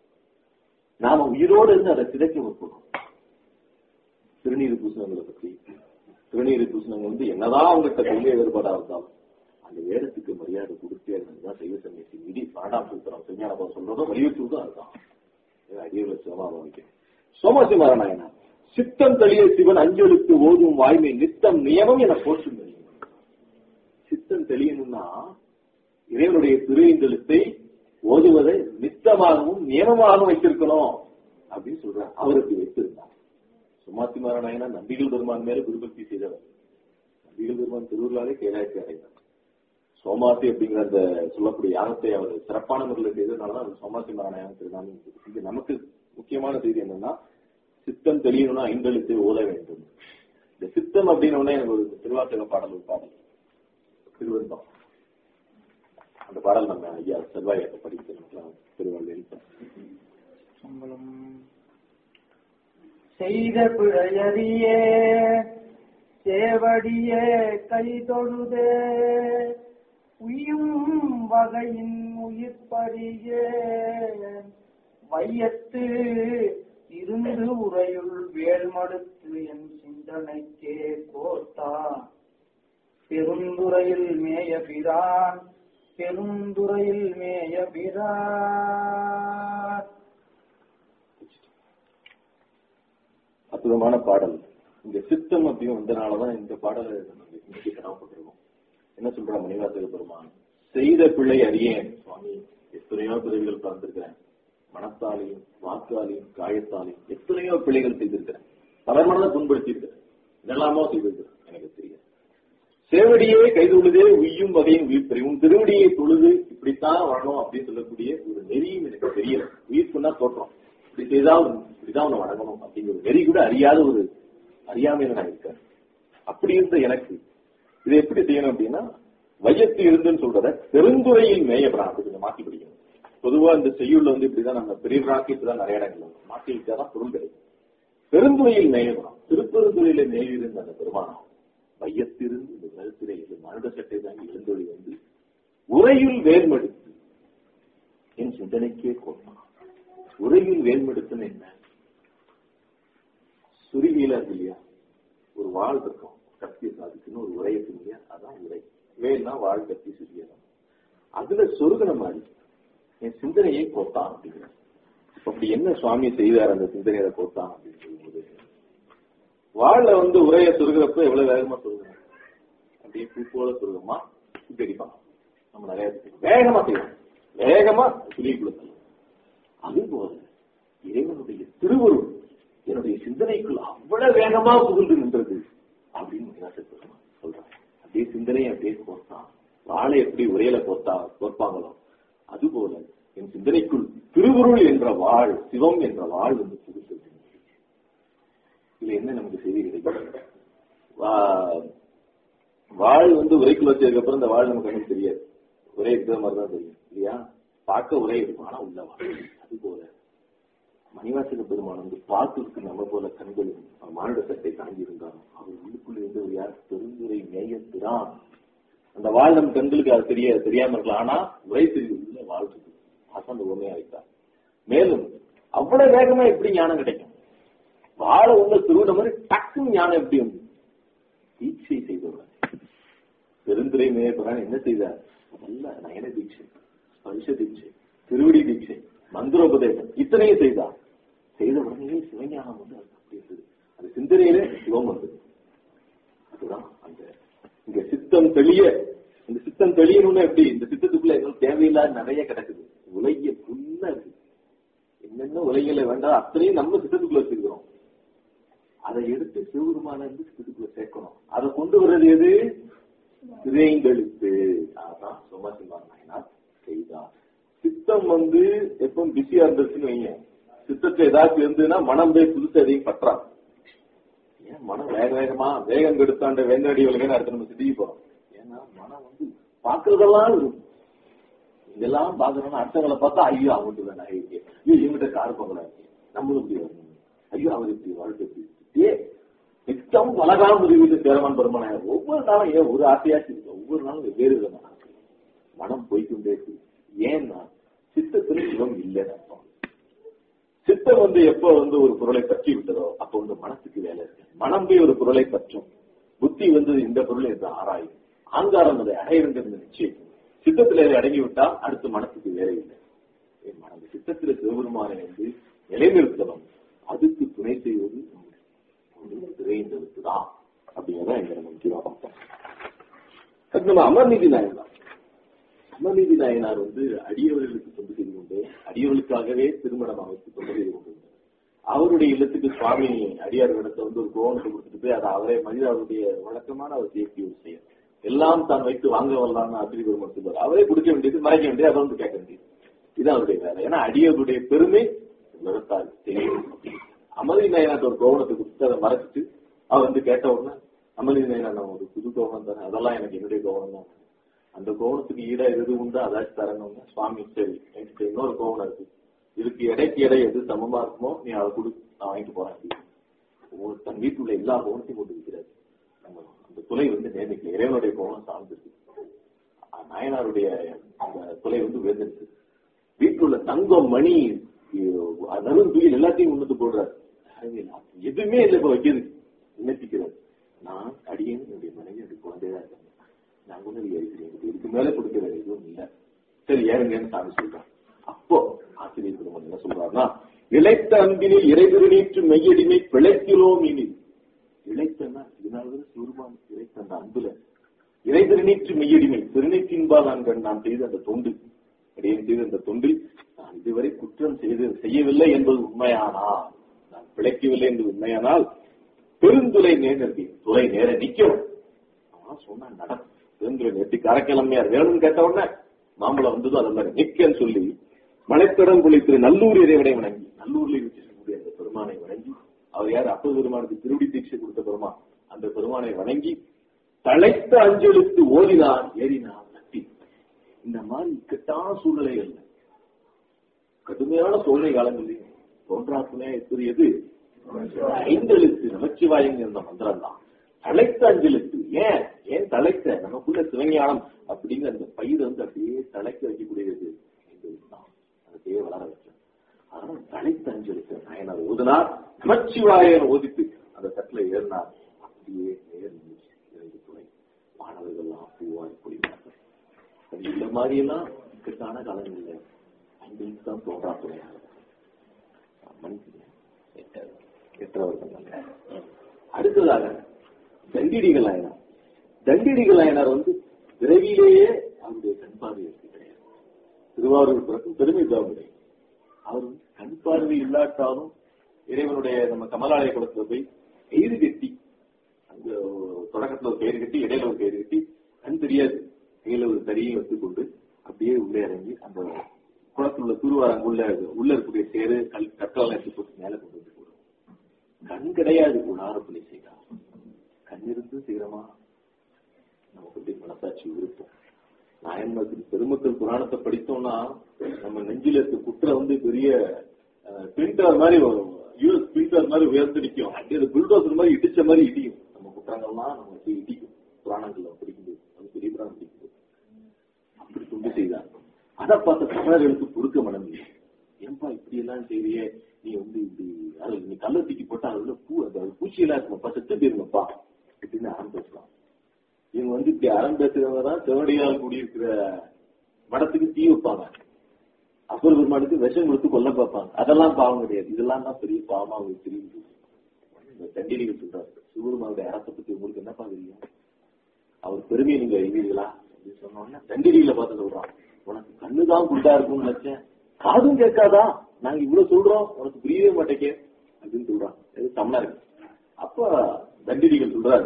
நாம உயிரோடு இருந்து அதை சிதைக்க முற்படும் திருநீர் பூசணங்களை பத்தி திருநீர் பூசணங்கள் வந்து என்னதான் அவங்ககிட்ட கொள்கை வேறுபாடா இருந்தாலும் அந்த வேடத்துக்கு மரியாதை கொடுத்தே இருந்ததுதான் சைவ சமயத்தின் விதி பாடாம் சூத்திரம் செஞ்ஞானபம் சொல்றதும் வலியுறுத்துவதும் அதுதான் அடியோட சிவமாபம் வைக்கிறேன் சோமசிவர நாயனா சித்தம் தளிய சிவன் அஞ்செழுத்து ஓதும் வாய்மை நித்தம் நியமம் என போற்றும் சித்தம் தெளியணும்னா இறைவனுடைய திருவிந்தெழுத்தை ஓதுவதை நித்தமாகவும் நியமமாகவும் வைத்திருக்கணும் அப்படின்னு சொல்றார் அவருக்கு வைத்திருந்தார் சுமாத்திமார நாயனா நம்பிகள் பெருமான் மேல குருபக்தி செய்தவர் நம்பிகள் பெருமான் திருவிழாவே கைலாயத்தை அடைந்தார் சோமாசி அப்படிங்கிற அந்த சொல்லக்கூடிய யாகத்தை அவர் சிறப்பான முறையில் செய்ததுனாலதான் அது சோமாசி நாராயணன் திருநாமம் இது நமக்கு முக்கியமான செய்தி என்னன்னா சித்தம் தெரியணும்னா ஐந்தெழுத்தை ஓத வேண்டும் இந்த சித்தம் அப்படின்னு உடனே எனக்கு ஒரு திருவாசக பாடல் ஒரு பாடல் திருவருந்தம் அந்த பாடல் நம்ம ஐயா செல்வாயத்தை படிக்கலாம் திருவள்ளுவர் சம்பளம் செய்த பிழையறியே சேவடியே கை தொழுதே உயும் வகையின் உயிர்ப்பறியே வையத்து இருந்து உரையுள் வேல்மடுத்து என் சிந்தனைக்கே கோர்த்தா பெருந்துறையில் மேய பிரான் பெருந்துறையில் மேய பிரான் அற்புதமான பாடல் இந்த சித்தம் அப்படின்னு வந்தனாலதான் இந்த பாடலை நம்ம இன்னைக்கு கனவுப்பட்டிருக்கோம் என்ன சொல்ற மணிவாசக பெருமான் செய்த பிள்ளை அறியேன் சுவாமி எத்தனையோ பிறவிகள் பார்த்திருக்கிறேன் மனத்தாலையும் வாக்காலையும் காயத்தாலையும் எத்தனையோ பிள்ளைகள் செய்திருக்கிறேன் பல மனதை புண்படுத்தியிருக்கிறேன் இதெல்லாமோ செய்திருக்கிறேன் எனக்கு தெரியும் சேவடியே கைதொழுதே உய்யும் வகையும் உயிர் உன் திருவடியை தொழுது இப்படித்தான் வரணும் அப்படின்னு சொல்லக்கூடிய ஒரு நெறியும் எனக்கு தெரியல உயிர் சொன்னா தோற்றம் இப்படி செய்தா இப்படிதான் உன்னை வணங்கணும் அப்படிங்கிற ஒரு நெறி கூட அறியாத ஒரு அறியாமையில நான் இருக்கேன் அப்படி இருந்த எனக்கு இதை எப்படி செய்யணும் அப்படின்னா வையத்து இருந்துன்னு சொல்றத பெருந்துறையில் மேயப்படான் அப்படி கொஞ்சம் மாத்தி பிடிக்கணும் பொதுவா இந்த செய்யுள்ள வந்து இப்படிதான் நம்ம பெரியவராக்கி இப்படிதான் நிறைய இடங்கள் மாற்றி வச்சாதான் பொருள் கிடைக்கும் பெருந்துறையில் மேயப்படான் திருப்பெருந்துறையில மேயிருந்த அந்த பெருமானம் வையத்திருந்து இந்த கருத்திரையில் மருட சட்டை தாங்கி எழுந்தொழி வந்து உரையுள் வேர்மடுத்து என் என் சிந்தனைக்கே கோட்பான் உரையில் வேல்மெடுத்துன்னு என்ன சுருகியில இருக்கு இல்லையா ஒரு வாழ் இருக்கும் கத்தி அதுக்குன்னு ஒரு உரையை இல்லையா அதான் உரை வேல்னா வாழ் கத்தி சுரியலாம் அதுல சொருகின மாதிரி என் சிந்தனையை கோத்தான் அப்படிங்கிற அப்படி என்ன சுவாமி செய்தார் அந்த சிந்தனையில கோத்தான் அப்படின்னு சொல்லும்போது வாழ வந்து உரைய சொருகிறப்ப எவ்வளவு வேகமா சொருகணும் அப்படியே பூ போல சொருகமா இப்படி அடிப்பாங்க நம்ம நிறைய பேர் வேகமா செய்வோம் வேகமா சொல்லி கொடுத்தலாம் அது போல இறைவனுடைய திருவருள் என்னுடைய சிந்தனைக்குள் அவ்வளவு வேகமா புகுந்து நின்றது அப்படின்னு மீனாட்சி பெருமாள் சொல்றாங்க அப்படியே சிந்தனையை அப்படியே கோர்த்தான் வாழை எப்படி உரையில கோர்த்தா கோர்ப்பாங்களோ அது போல என் சிந்தனைக்குள் திருவருள் என்ற வாழ் சிவம் என்ற வாழ் வந்து புகுந்தது இதுல என்ன நமக்கு செய்தி கிடைக்கிறது வா- வாழ் வந்து உரைக்குள்ள வச்சதுக்கு அப்புறம் இந்த வாழ் நமக்கு கண்ணுக்கு தெரியாது ஒரே இருக்கிற மாதிரி தான் தெரியும் இல்லையா பார்க்க ஒரே இருக்கும் ஆனா உள்ள வாழ் அது போல மணிவாசக பெருமான் வந்து பார்த்துக்கு நம்ம போல கண்களும் மானிட சட்டை தாங்கி இருந்தாலும் அவர் உள்ளுக்குள்ள இருந்தவர் யார் பெருந்துரை மேயத்திரான் அந்த வாழ் நம் கண்களுக்கு அது தெரிய தெரியாம இருக்கலாம் ஆனா உரை தெரியும் உள்ள வாழ் இருக்கு அதான் அந்த உண்மையா வைத்தார் மேலும் அவ்வளவு வேகமா எப்படி ஞானம் கிடைக்கும் வாழ உள்ள திருவிட மாதிரி டக்குன்னு ஞானம் எப்படி வந்து தீட்சை செய்தவர் பெருந்துரை மேயபுரான் என்ன செய்தார் நல்ல நயன தீட்சை ஸ்பரிச தீட்சை திருவடி தீட்சை மந்திரோபதேசம் இத்தனையும் செய்தார் செய்த உடனே சிவஞானம் வந்து அது அப்படி இருந்தது அது சிந்தனையிலே சிவம் வந்தது அதுதான் அந்த இங்க சித்தம் தெளிய இந்த சித்தம் தெளியணும்னு எப்படி இந்த சித்தத்துக்குள்ள எங்களுக்கு தேவையில்லாத நிறைய கிடக்குது உலகிய புல்லா இருக்கு என்னென்ன உலகில வேண்டாம் அத்தனையும் நம்ம சித்தத்துக்குள்ள வச்சிருக்கிறோம் அதை எடுத்து சிவபெருமான இருந்து சித்தத்துக்குள்ள சேர்க்கணும் அதை கொண்டு வர்றது எது சிதைந்தெழுத்து அதான் சோமாசிம்பான் நாயனார் செய்தார் சித்தம் வந்து எப்பவும் பிஸியா இருந்துச்சுன்னு வைங்க சித்தத்தை ஏதாச்சும் இருந்ததுன்னா மனம் போய் புதுசு எதையும் பற்றாது ஏன் மனம் வேக வேகமா வேகம் கெடுத்தாண்ட வேங்கடி விலகன்னு அடுத்து நம்ம சித்திக்கு போறோம் ஏன்னா மனம் வந்து பாக்குறதெல்லாம் இருக்கும் இதெல்லாம் பாக்குறோம்னா அடுத்தவங்களை பார்த்தா ஐயோ அவங்கள்ட்ட தான் நகை இருக்கு ஐயோ இவங்கிட்ட கார் போகலாம் இருக்கு நம்மளும் இப்படி வரணும் ஐயோ அவர் இப்படி வாழ்க்கை இப்படி இருக்கு. ஏ நித்தம் பலகாலம் முடிவு சேரமான் பெருமான ஒவ்வொரு நாளும் ஏன் ஒரு ஆசையாச்சு இருக்கு ஒவ்வொரு நாளும் வெவ்வேறு விதமான ஆசை மனம் போய்க்கொண்டே இருக்கு ஏன்னா சித்தத்துல சிவம் இல்லைன்னு அர்த்தம் சித்தம் வந்து எப்போ வந்து ஒரு பொருளை பற்றி விட்டதோ அப்போ வந்து மனசுக்கு வேலை இருக்கு மனம் போய் ஒரு பொருளை பற்றும் புத்தி வந்து இந்த பொருளை என்று ஆராயும் ஆங்காரம் அதை அடைய வேண்டும் என்று நிச்சயிக்கும் சித்தத்தில் அதை அடங்கி விட்டால் அடுத்து மனசுக்கு வேலை இல்லை என் மனம் சித்தத்தில் சிவபெருமானை வந்து நிலைநிறுத்தணும் அதுக்கு துணை செய்வது திரைந்தெழுத்து தான் அப்படிங்கிறத இங்க நம்ம முக்கியமா பார்த்தோம் அது நம்ம அமர்நீதி நாயனார் அமர்நீதி நாயனார் வந்து அடியவர்களுக்கு தொண்டு செய்து கொண்டு அடியவர்களுக்காகவே திருமணம் அமைத்து தொண்டு செய்து கொண்டு அவருடைய இல்லத்துக்கு சுவாமி அடியார் இடத்தை வந்து ஒரு கோவணத்தை கொடுத்துட்டு போய் அதை அவரே மனித அவருடைய வழக்கமான அவர் சேர்க்கை ஒரு செயல் எல்லாம் தான் வைத்து வாங்க வரலாம்னு அத்திரி பெருமாள் சொல்வார் அவரே கொடுக்க வேண்டியது மறைக்க வேண்டியது அதை வந்து கேட்க வேண்டியது இது அவருடைய வேலை ஏன்னா அடியவருடைய பெருமை விவரத்தால் தெரியும் அமதி நயனாட்ட ஒரு கோவணத்தை கொடுத்து அதை மறைச்சிட்டு அவர் வந்து கேட்ட உடனே அமதி நயனா நான் ஒரு புது கோவணம் தரேன் அதெல்லாம் எனக்கு என்னுடைய கோவணம் தான் அந்த கோவணத்துக்கு ஈடா எது உண்டோ அதாச்சும் தரணும்னா சுவாமி சரி என்கிட்ட இன்னொரு கோவணம் இருக்கு இதுக்கு எடைக்கு எடை எது சமமா இருக்குமோ நீ அதை கொடு நான் வாங்கிட்டு போறேன் அப்படின்னு. ஒரு தன் வீட்டுள்ள எல்லா கோவணத்தையும் கொண்டு இருக்கிறார் நம்ம அந்த துளை வந்து நேர்மைக்கல இறைவனுடைய கோவணம் சார்ந்திருக்கு நாயனாருடைய அந்த துளை வந்து உயர்ந்திருக்கு வீட்டுல உள்ள தங்கம் மணி நரும் துயில் எல்லாத்தையும் முன்னுக்கு போடுறாரு எதுவுமே இல்லை இப்ப வைக்கிறது விண்ணப்பிக்கிறார் நான் அடியேன் என்னுடைய மனைவி என்னுடைய குழந்தையா இருக்காங்க நான் கூட ஏறிக்கிறேன் இதுக்கு மேல கொடுக்க வேற எதுவும் இல்லை சரி ஏறுங்கன்னு சாமி சொல்றான் அப்போ ஆசிரியர் பெருமாள் என்ன சொல்றாருன்னா இழைத்த அன்பினில் இறைதிரு நீற்று மெய்யடிமை பிழைக்கிறோம் இனி இழைத்தன்னா இதனாலதான் சிறுபான் இழைத்த அந்த அன்புல இறை திருநீற்று மெய்யடிமை திருநீற்றின்பால் நான் கண் நான் செய்த அந்த தொண்டு அடியேன் செய்த அந்த தொண்டில் நான் இதுவரை குற்றம் செய்து செய்யவில்லை என்பது உண்மையானால் நான் பிழைக்கவில்லை என்பது உண்மையானால் பெருந்துளை நேர்நிறுத்தி துளை நேர நிக்கணும் அவன் சொன்னா நடக்கும் பெருந்துளை நேர்த்தி கரக்கிழமையார் வேணும்னு கேட்ட உடனே மாம்பழம் வந்தது அது மாதிரி நிக்கன்னு சொல்லி மலைத்தடம் குளித்து நல்லூர் இறைவனை வணங்கி நல்லூர்ல இருக்கக்கூடிய அந்த பெருமானை வணங்கி அவர் யார் அப்ப பெருமானுக்கு திருவடி தீட்சை கொடுத்த பெருமான் அந்த பெருமானை வணங்கி தழைத்த அஞ்செழுத்து ஓதினான் ஏறினான் நட்டி இந்த மாதிரி இக்கட்டான சூழ்நிலைகள்ல கடுமையான சோதனை காலங்களில் தோன்றா துணையா எது ஐந்தெழுத்து நமச்சிவாயங்க இந்த மந்திரம் தான் தழைத்த அஞ்செழுத்து ஏன் ஏன் தழைத்த நமக்குள்ள சிவஞானம் அப்படிங்கிற அந்த பயிர் வந்து அப்படியே தழைக்க வைக்கக்கூடியது ஐந்தெழுத்து தான் ஓதுனார் நமச்சிவாயன் ஓதித்து அந்த தட்டுல ஏறினார் அப்படியே நேர் நின்னுச்சு இரண்டு துணை மாணவர்கள் எல்லாம் பூவாய் பொழிவார்கள் அது இந்த மாதிரி எல்லாம் இக்கட்டான காலம் இல்லை அங்கிருந்து தான் தோன்றா துணையாக கெட்டவர்கள் அடுத்ததாக தண்டிடிகள் ஆயினார் தண்டிடிகள் ஆயினார் வந்து விரைவிலேயே அவருடைய கண் பார்வை கிடையாது திருவாரூர் பிறக்கும் பெருமை தாவுடைய அவர் வந்து கண் பார்வை இல்லாட்டாலும் இறைவனுடைய நம்ம கமலாலய குளத்துல போய் கயிறு கட்டி அங்க தொடக்கத்துல ஒரு கயிறு கட்டி இடையில ஒரு கயிறு கட்டி கண் தெரியாது கையில ஒரு தறியை வைத்துக்கொண்டு அப்படியே உள்ளே இறங்கி அந்த குளத்துல உள்ள துருவாரங்க உள்ள உள்ள இருக்கக்கூடிய சேரு கல் கற்காலம் எடுத்து போட்டு மேல கொண்டு வந்து போடும் கண் கிடையாது உணாரப்பள்ளி செய்யலாம் கண் இருந்து செய்யறமா நமக்கு எப்படி மனசாட்சி விருப்பம் நாயன்மத்தின் பெருமக்கள் புராணத்தை படித்தோம்னா நம்ம நெஞ்சில இருக்க குற்ற வந்து பெரிய பிரிண்டர் மாதிரி யூஎஸ் பிரிண்டர் மாதிரி உயர்ந்து நிற்கும் அப்படியே அது புல்டோசர் மாதிரி இடிச்ச மாதிரி இடியும் நம்ம குற்றங்கள்லாம் நம்ம அப்படியே இடிக்கும் புராணங்கள்ல படிக்கும்போது அது பெரிய புராணம் படிக்கும்போது அப்படி துண்டு செய்தார் அதை பார்த்த தமிழர்களுக்கு பொறுக்க மனம் இல்லை ஏன்பா இப்படி எல்லாம் செய்றியே நீ வந்து இப்படி அது நீ கல்ல தூக்கி போட்டா அதுல பூ அந்த பூச்சியெல்லாம் இருக்குமாப்பா செத்து போயிருங்கப்பா அப்படின்னு ஆரம்பிச்சிடலாம் இவங்க வந்து இப்படி அறம் பேசுறவங்க தான் செவடியால் கூடியிருக்கிற மடத்துக்கு தீ வைப்பாங்க அப்பர் பெருமானுக்கு விஷம் கொடுத்து கொல்ல பார்ப்பாங்க அதெல்லாம் பாவம் கிடையாது இதெல்லாம் தான் பெரிய பாவமா அவங்களுக்கு தெரியுது இந்த தண்டிகள் சொல்றாரு சிவபெருமானுடைய அரசை பத்தி உங்களுக்கு என்னப்பா தெரியும் அவர் பெருமையை நீங்க அறிவீர்களா அப்படின்னு சொன்னோன்னா தண்டிகளை பார்த்து சொல்றான் உனக்கு கண்ணுதான் குண்டா இருக்கும்னு நினைச்சேன் காதும் கேட்காதா நாங்க இவ்வளவு சொல்றோம் உனக்கு புரியவே மாட்டேங்க அப்படின்னு சொல்றான் இது தமிழர் அப்ப தண்டிகள் சொல்றாரு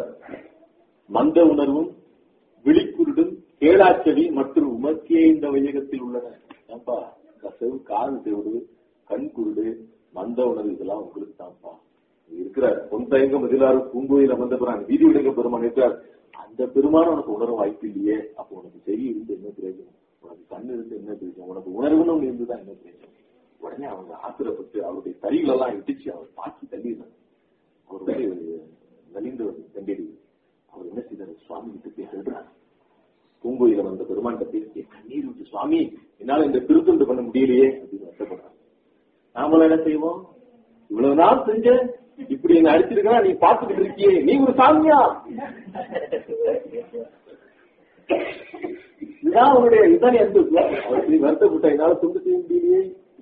மந்த உணர்வும் விழிக்குருடும் கேளாச்செவி மற்றும் உமக்கே இந்த வையகத்தில் உள்ளன ஏன்பா கசவு காது செவிடு கண் குருடு மந்த உணர்வு இதெல்லாம் உங்களுக்கு தான்ப்பா இருக்கிறார் பொன் தயங்க மதிலாறு பூங்கோயில் அமர்ந்த பிறான் வீதி விடுங்க பெருமான் இருக்கிறார் அந்த பெருமான உனக்கு உணர வாய்ப்பு இல்லையே அப்போ உனக்கு செவி இருந்து என்ன பிரயோஜனம் உனக்கு கண் இருந்து என்ன பிரயோஜனம் உனக்கு உணர்வுன்னு ஒண்ணு இருந்துதான் என்ன பிரயோஜனம் உடனே அவங்க ஆத்திரப்பட்டு அவருடைய தறிகள் எல்லாம் இடிச்சு அவர் பாக்கி தள்ளிடுறாங்க அவர் வந்து நலிந்தவர் தண்டிடு அவர் என்ன செய்தார் சுவாமி கிட்ட போய் சொல்றார் பூங்கோயில வந்த பெருமான் பேசி கண்ணீர் விட்டு சுவாமி என்னால இந்த திருத்தொண்டு பண்ண முடியலையே அப்படின்னு வருத்தப்படுறாங்க நாமளும் என்ன செய்வோம் இவ்வளவு நாள் செஞ்ச இப்படி என்ன அடிச்சிருக்கா நீ பாத்துக்கிட்டு இருக்கியே நீ ஒரு சாமியா இதுதான் அவனுடைய இதுதான் எந்த அவர் வருத்தப்பட்ட என்னால துண்டு செய்ய முடியலையே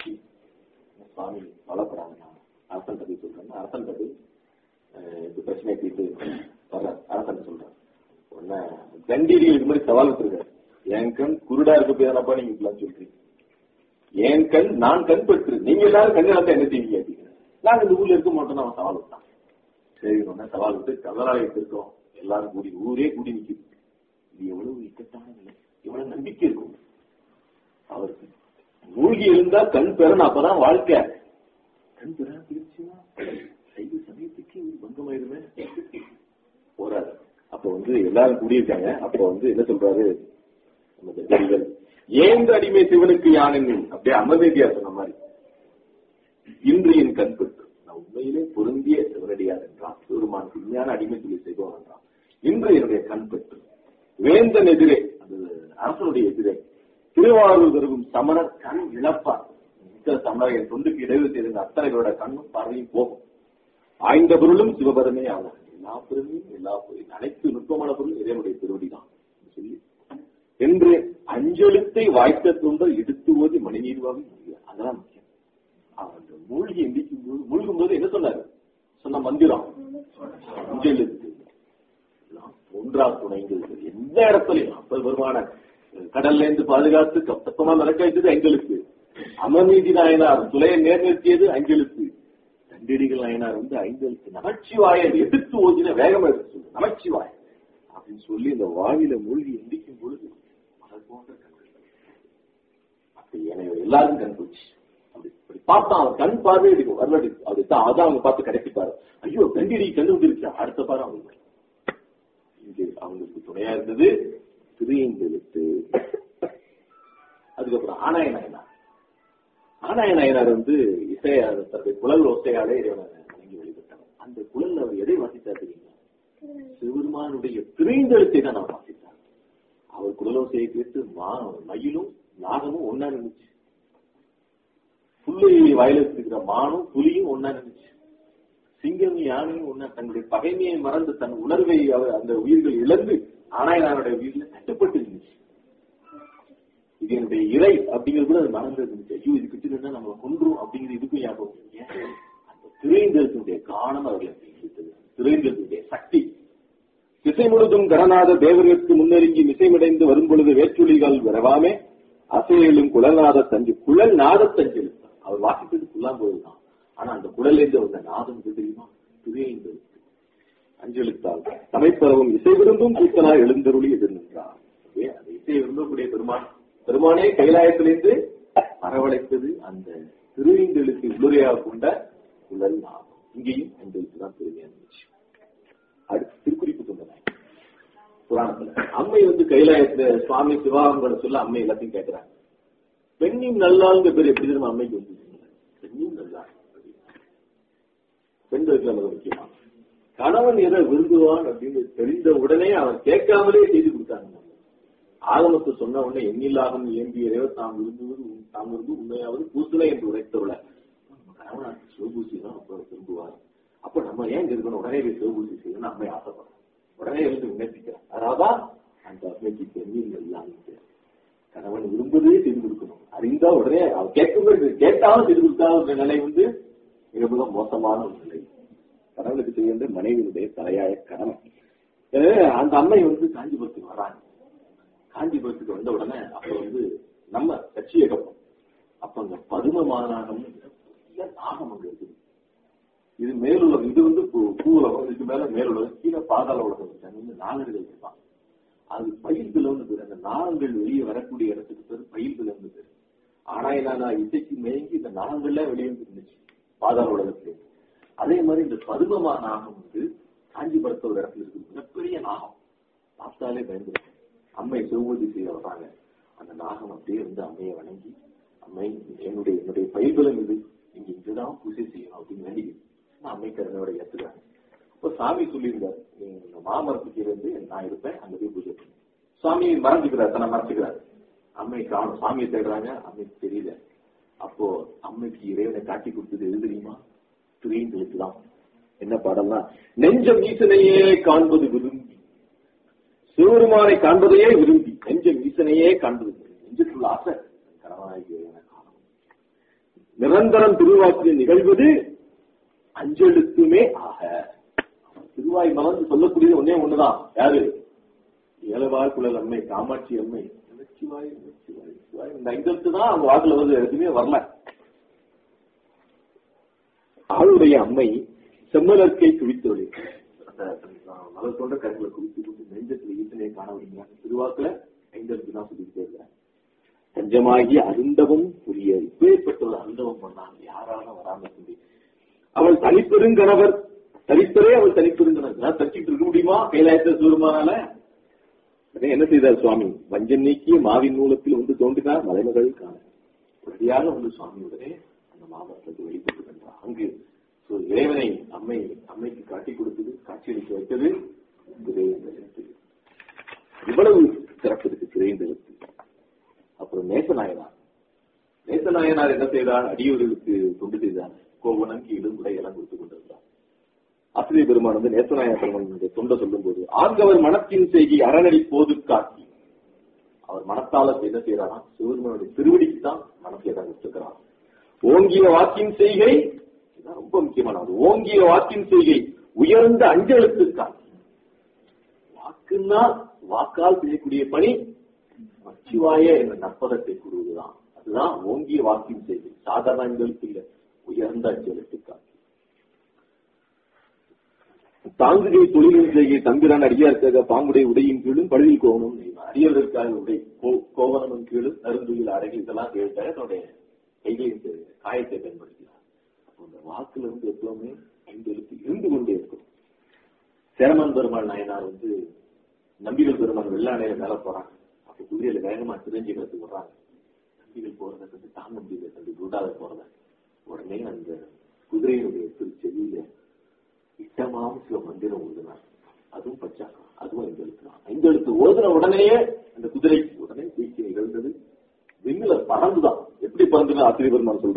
சுவாமி வளர்ப்புறாங்க அரசன் கதை சொல்றேன் அரசன் கதை இந்த பிரச்சனையை தீர்த்து வர்ற அரசன் சொல்றேன் உடனே தண்டீரி இது மாதிரி சவால் வச்சிருக்காரு என் கண் குருடா இருக்க போய் நீங்க இப்படிலாம் சொல்றீங்க என் கண் நான் கண் பெற்று நீங்க எல்லாரும் கண்ணு வந்து என்ன செய்வீங்க அப்படிங்கிற நாங்க இந்த ஊர்ல இருக்க மாட்டோம் அவன் சவால் விட்டான் சரி உடனே சவால் விட்டு கதராலயத்து இருக்கோம் எல்லாரும் கூடி ஊரே கூடி நிக்குது இது எவ்வளவு இக்கட்டான நிலை எவ்வளவு நம்பிக்கை இருக்கும் அவருக்கு மூழ்கி இருந்தா கண் பெறணும் அப்பதான் வாழ்க்கை கண் பெற திருச்சுன்னா சைவ சமயத்துக்கு ஒரு பங்கமாயிருமே போறாரு அப்ப வந்து எல்லாரும் கூடியிருக்காங்க அப்ப வந்து என்ன சொல்றாரு நம்ம தஜரிகள் ஏந்த அடிமை சிவனுக்கு யானின் அப்படியே அமர்வேதியா சொன்ன மாதிரி இன்று என் கண் பெற்று நான் உண்மையிலே பொருந்திய சிவனடியார் என்றான் பெருமான் உண்மையான அடிமை சொல்லி செய்வோம் என்றான் இன்று என்னுடைய கண் பெற்று வேந்தன் எதிரே அது அரசனுடைய எதிரே திருவாரூர் தருகும் சமணர் கண் இழப்பார் மிக்க சமணர் என் தொண்டுக்கு இடைவெளி செய்த அத்தனைகளோட கண்ணும் பார்வையும் போகும் ஆய்ந்த பொருளும் சிவபரமே ஆகும் எல்லா பொருளையும் எல்லா பொருளையும் அனைத்து நுட்பமான பொருள் இறைவனுடைய திருவடி தான் சொல்லி என்று அஞ்செழுத்தை வாய்த்த தூண்டல் எடுத்து ஓதி மணிநீர்வாக முடியாது அதெல்லாம் முக்கியம் அவன் மூழ்கி எந்திக்கும் போது மூழ்கும் போது என்ன சொன்னாரு சொன்ன மந்திரம் அஞ்செழுத்து ஒன்றா துணைங்கிறது எந்த இடத்துலயும் அப்பல் வருமான கடல்ல இருந்து பாதுகாத்து கப்பமா நடக்க வைத்தது அஞ்சலுக்கு அமர்நீதி நாயனார் துளையை நேர்நிறுத்தியது அஞ்சலுக்கு தண்டிடிகள் நாயனார் வந்து ஐந்தெழுத்து நமச்சிவாயன் எதிர்த்து ஓதின வேகமா எடுத்து சொல்லு நமச்சிவாயன் அப்படின்னு சொல்லி இந்த வாயில மூழ்கி எந்திக்கும் பொழுது அது போன்ற கண்கள் அப்படி எனவே எல்லாரும் கண் போச்சு அப்படி அப்படி பார்த்தா அவன் கண் பார்வை இருக்கும் வரலாறு அப்படித்தான் அதான் அவங்க பார்த்து கிடைச்சிப்பாரு ஐயோ தண்டிடி கண்டு வந்துருச்சு அடுத்த பாரு அவங்க இங்கு அவங்களுக்கு துணையா இருந்தது திரியெழுத்து அதுக்கப்புறம் ஆனாய நாயனார் ஆனாய நாயனார் வந்து இசைய தன்னுடைய குழல் ஓசையாலே இறைவனை வணங்கி வழிபட்டவர் அந்த குழல் அவர் எதை வாசித்தார் தெரியுமா சிவபெருமானுடைய திரைந்தெழுத்தை தான் அவர் வாசித்தார் அவர் குழலோசையை கேட்டு மா மயிலும் நாகமும் ஒன்னா இருந்துச்சு புள்ளி குதிரையை வாயில வச்சிருக்கிற மானும் புலியும் ஒன்னா நினைச்சு சிங்கம் யானையும் ஒன்னா தன்னுடைய பகைமையை மறந்து தன் உணர்வை அவர் அந்த உயிர்கள் இழந்து ஆனாயனாருடைய உயிரில் கட்டுப்பட்டு இருந்துச்சு இது என்னுடைய இறை அப்படிங்கிறது கூட அது மறந்து இருந்துச்சு ஐயோ இது கிட்ட இருந்தா நம்மளை கொன்றும் அப்படிங்கிறது இதுக்கும் ஞாபகம் இல்லை. ஏன் அந்த திரைந்தத்தினுடைய காரணம் அவர்களை தெரிவித்தது திரைந்தத்தினுடைய சக்தி திசை முழுதும் கடனாத தேவர்களுக்கு முன்னெருங்கி மிசைமடைந்து வரும் பொழுது வேற்றுளிகள் வரவாமே அசையலும் குழல்நாத தஞ்சு குழல் நாத தஞ்சல் அவர் வாசித்தது புல்லாங்குழல் தான் ஆனா அந்த குழல் இருந்து வந்த நாதம் எது தெரியுமா திரைந்தெழுத்து அஞ்செழுத்தால் சமைப்பரவும் இசை விரும்பும் கூத்தனாய் எழுந்தருளி எதிர் நின்றார் எனவே அந்த இசை விரும்பக்கூடிய பெருமான் பெருமானே கைலாயத்திலிருந்து வரவழைத்தது அந்த திருவிந்தெழுத்து உள்ளுரையாக கொண்ட குழல் நாதம் இங்கேயும் அஞ்செழுத்து தான் பெருமையா இருந்துச்சு அடுத்து திருக்குறிப்பு சொன்னேன் புராணத்துல அம்மை வந்து கைலாயத்துல சுவாமி சிவாங்கட சொல்ல அம்மை எல்லாத்தையும் கேட்கிறாங்க பெண்ணின் நல்லாளுங்க பேர் எப்படி தெரியுமா அம்மைக்கு வந்து பெண்ணின் நல்லாள் பெண்களுக்கு நமக்கு முக்கியமா கணவன் எதை விரும்புவான் அப்படின்னு தெரிந்த உடனே அவன் கேட்காமலே செய்து கொடுத்தாங்க ஆகமத்தை சொன்ன உடனே எண்ணில்லாகம் இயம்பியதோ தாம் விரும்புவது உன்- தாம் விரும்பு உண்மையாவது பூசுலை என்று உரைத்தவள கணவன் சிவபூசி தான் அப்ப விரும்புவார் அப்ப நம்ம ஏன் இங்க இருக்கணும் உடனே போய் சிவபூசி செய்யணும்னு அம்மை ஆசைப்படுறோம் உடனே எழுந்து விண்ணப்பிக்கிறேன் அதான் அந்த அம்மைக்கு பெண்ணில் எல்லாம் கணவன் விரும்புவதே செய்து கொடுக்கணும் அறிந்தா உடனே அவன் கேட்கும்போது கேட்டாலும் செய்து கொடுத்தாலும் நிலை வந்து மிக மிக மோசமான ஒரு நிலை கணவனுக்கு செய்ய வேண்டிய மனைவியினுடைய தலையாய கடமை எனவே அந்த அம்மை வந்து காஞ்சிபுரத்துக்கு வராங்க காஞ்சிபுரத்துக்கு வந்த உடனே அப்ப வந்து நம்ம கட்சியை கப்போம் அப்ப அங்க பதும மாநாகம் பெரிய நாகம் அங்க இருக்குது இது மேலுலகம் இது வந்து பூ- பூவுலகம் இதுக்கு மேல மேலுலகம் கீழே பாதாள உலகம் இருக்காங்க இந்த நாகர்கள் இருப்பாங்க அது பயில் பிளவுன்னு பேர் அந்த நாகங்கள் வெளியே வரக்கூடிய இடத்துக்கு பேர் பயில் பிளவுன்னு பேர் ஆனா என்ன இசைக்கு மேங்கி இந்த நாகங்கள்லாம் வெளியே இருந்துச்சு பாதாள உலகத்திலே அதே மாதிரி இந்த பதுமமா நாகம் வந்து காஞ்சிபுரத்து ஒரு இடத்துல இருக்கு மிகப்பெரிய நாகம் பார்த்தாலே பயந்துருக்கும் அம்மை சிவபூதி செய்ய வர்றாங்க அந்த நாகம் அப்படியே வந்து அம்மையை வணங்கி அம்மை என்னுடைய என்னுடைய பயிர்களும் இது நீங்க இங்கதான் பூஜை செய்யணும் அப்படின்னு வேண்டி அம்மைக்கு அதனோட ஏத்துக்கிறாங்க அப்ப சாமி சொல்லியிருந்தாரு நீங்க இந்த மாமரத்துக்கு இருந்து நான் இருப்பேன் அங்க போய் பூஜை பண்ணுங்க சுவாமி மறைஞ்சுக்கிறார் தன்னை மறைச்சுக்கிறார் அம்மை காணும் சாமியை தேடுறாங்க அம்மைக்கு தெரியல அப்போ அம்மைக்கு இறைவனை காட்டி கொடுத்தது எது தெரியுமா துரியங்களுக்கு தான் என்ன பாடம்னா நெஞ்சம் ஈசனையே காண்பது விரும்பி சிவருமானை காண்பதையே விரும்பி நெஞ்சம் ஈசனையே காண்பது விரும்பி. நெஞ்சத்துள்ள ஆசை கணவனாகி இறைவனை காணணும் நிரந்தரம் திருவாக்கில் நிகழ்வது அஞ்செழுத்துமே ஆக திருவாய் மலர்ந்து சொல்லக்கூடியது ஒன்னே ஒண்ணுதான் யாரு ஏழவாய் குழல் அம்மை காமாட்சி அம்மை நமச்சிவாய் நமச்சிவாய் சிவாய் இந்த ஐந்தெழுத்து தான் அவங்க வாக்குல வந்து எதுவுமே வரல ஆளுடைய அம்மை செம்மலர்க்கை குவித்தொழி அந்த மலர் தோன்ற கருங்களை குவித்து கொண்டு நெஞ்சத்தில் ஈசனை காண விடுங்க திருவாக்குல ஐந்தெழுத்து தான் சொல்லிட்டே இருக்கிறேன் தஞ்சமாகி அருந்தவம் புரிய இப்பேற்பட்ட ஒரு அருந்தவம் பண்ணாங்க யாரால வராம சொல்லி அவள் தனிப்பெருங்கணவர் தனிப்பரே அவள் தனிப்பெருங்கணவர் நான் தச்சிட்டு இருக்க முடியுமா கைலாயத்தை சூருமானால உடனே என்ன செய்தார் சுவாமி வஞ்சம் நீக்கிய மாவின் மூலத்தில் வந்து தோன்றினார் மலைமகள் காண உடனடியாக வந்து சுவாமி உடனே அந்த மாமரத்துக்கு வெளிப்பட்டு சென்றார் அங்கு so இறைவனை அம்மை அம்மைக்கு காட்டி கொடுத்தது காட்சியளிக்க வைத்தது திரையந்தெழுத்து இவ்வளவு சிறப்பு இருக்கு திரையந்தெழுத்து அப்புறம் நேசநாயனார் நேசநாயனார் என்ன செய்தார் அடியோர்களுக்கு தொண்டு செய்தார் கோவணம் கீழும் உடை எல்லாம் கொடுத்து கொண்டிருந்தார் ஆசிரியர் பெருமான் வந்து நேசநாய பெருமானுடைய தொண்டை சொல்லும் போது ஆங்கவர் மனத்தின் செய்கை அறநடி போது காட்டி அவர் மனத்தால என்ன செய்யறாரா சிவபெருமானுடைய திருவடிக்கு தான் மனத்தை இடம் கொடுத்துக்கிறார் ஓங்கிய வாக்கின் செய்கை இதுதான் ரொம்ப முக்கியமானது ஓங்கிய வாக்கின் செய்கை உயர்ந்த அஞ்செழுத்துக்கான் வாக்குன்னா வாக்கால் செய்யக்கூடிய பணி மச்சிவாய என்ற நற்பதத்தை கூறுவதுதான் அதுதான் ஓங்கிய வாக்கின் செய்கை சாதாரண அஞ்செழுத்து இல்ல உயர்ந்த அஞ்செழுத்துக்கான் தாங்குகை தொழிலின் செய்கை தம்பிரான் அடியாருக்காக பாம்புடைய உடையின் கீழும் பழுவில் கோவனம் நெய்வார். அடியார்களுக்காக உடை கோ- கோவனமும் கீழும் நருந்துயில் அடகி இதெல்லாம் கேட்டாக தன்னுடைய கைகளின் செ- காயத்தை பயன்படுத்தினார் அப்போ அந்த வாக்குல இருந்து எப்பவுமே ஐந்து எழுத்து இருந்து கொண்டே இருக்கும் சேரமான் பெருமாள் நாயனார் வந்து நம்பிகள் பெருமாள் வெள்ளாணையில மேல போறாங்க அப்ப குதிரையில வேகமா சிரஞ்சிகளுக்கு விடுறாங்க நம்பிகள் போறதை கண்டு தாங்க முடியல கண்டு குருடாத போறத உடனே அந்த குதிரையினுடைய திருச்செவியில இட்டமாம் சில மந்திரம் ஓதுனார் அதுவும் பச்சாக்கம் அதுவும் ஐந்தெழுத்து தான் ஐந்தெழுத்து ஓதுன உடனேயே அந்த குதிரைக்கு உடனே தூக்கி நிகழ்ந்தது விண்ணுல பறந்துதான் எப்படி பறந்துன்னு ஆசிரியர் பெருமான் சொல்றார்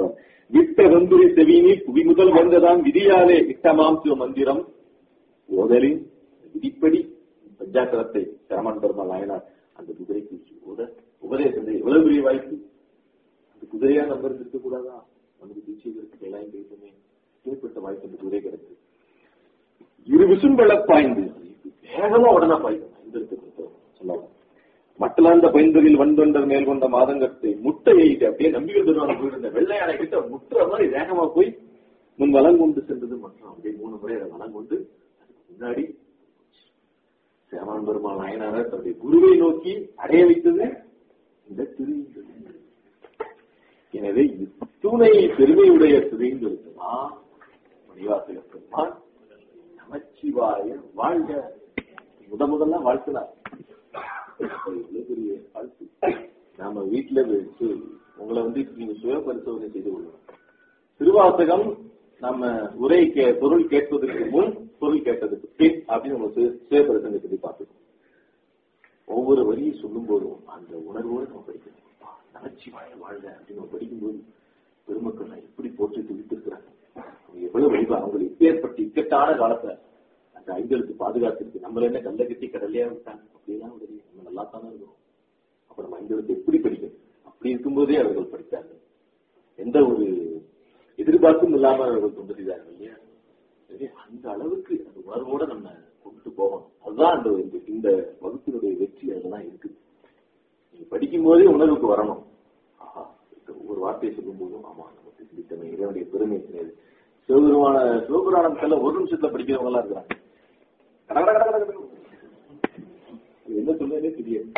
விட்ட வெந்துரி செவினி புவி முதல் வந்ததாம் விதியாலே இட்டமாம் சிவ மந்திரம் ஓதலின் விதிப்படி பஞ்சாக்கரத்தை சிரமன் பெருமாள் நாயனார் அந்த குதிரைக்கு ஓத உபதேசத்தை எவ்வளவு பெரிய வாய்ப்பு அந்த குதிரையா நம்ம இருந்திருக்க கூடாதா நமக்கு தீட்சைகளுக்கு எல்லாம் பேசுமே ஏற்பட்ட வாய்ப்பு அந்த குதிரை கிடைச்சு இரு விசும்பள பாய்ந்து வேகமா உடனே பாய்ந்து இந்த சொல்லலாம் மட்டலாந்த பைந்தொழில் வந்தொண்டர் மேல் கொண்ட மாதங்கத்தை முட்டை எய்து அப்படியே நம்பிக்கை பெருமான போயிருந்த வெள்ளை யானை கிட்ட முட்டுற மாதிரி வேகமா போய் முன் வளங்கொண்டு சென்றது மற்றும் அப்படியே மூணு முறை அதை வளங்கொண்டு அதுக்கு முன்னாடி சேமன் பெருமாள் நாயனார் தன்னுடைய குருவை நோக்கி அடைய வைத்தது இந்த திரு எனவே துணை பெருமையுடைய திரைந்திருக்குமா மணிவாசக பெருமான் நமச்சிவாய வாழ்க முத முதல்ல வாழ்த்தினார் இவ்வளவு பெரிய வாழ்த்து நாம வீட்டுல வச்சு உங்களை வந்து நீங்க சுய பரிசோதனை செய்து கொள்ளணும் திருவாசகம் நம்ம உரை கே பொருள் கேட்பதற்கு முன் பொருள் கேட்டதுக்கு பின் அப்படின்னு நம்ம சுய சுய பரிசோதனை சொல்லி பார்த்துக்கணும் ஒவ்வொரு வரியும் சொல்லும் போதும் அந்த உணர்வோடு நம்ம படிக்கணும் அப்பா, நமச்சிவாய வாழ்க அப்படின்னு நம்ம படிக்கும்போது பெருமக்கள் நான் எப்படி போற்றி துடித்திருக்கிறாங்க அவங்க எவ்வளவு வழிபா அவங்களுக்கு இப்பேற்பட்ட இக்கட்டான காலத்தை அந்த ஐந்தெழுத்து பாதுகாத்திருக்கு நம்மள என்ன கல்ல கட்டி கடலையா விட்டாங்க அப்படிலாம் உதவி நம்ம நல்லா தானே இருக்கிறோம் அப்ப நம்ம ஐந்தெழுத்து எப்படி படிக்கணும் அப்படி இருக்கும்போதே அவர்கள் படித்தார்கள் எந்த ஒரு எதிர்பார்ப்பும் இல்லாமல் அவர்கள் கொண்டு செய்தார்கள் இல்லையா எனவே அந்த அளவுக்கு அந்த உணர்வோட நம்ம கொண்டு போகணும் அதுதான் அந்த இந்த- இந்த வகுப்பினுடைய வெற்றி அதுதான் இருக்குது நீங்க படிக்கும் போதே உணர்வுக்கு வரணும் ஆஹா இந்த ஒரு வார்த்தையை சொல்லும் போதும் ஆமா நமக்கு சிந்தித்தமை இறைவனுடைய பெருமை கிடையாது சிவபெருமான சிவபுராணத்துல ஒரு நிமிஷத்துல படிக்கிறவங்க எல்லாம் இருக்கிறாங்க கட கட கட கட கட. அது என்ன சொல்றதே தெரியாது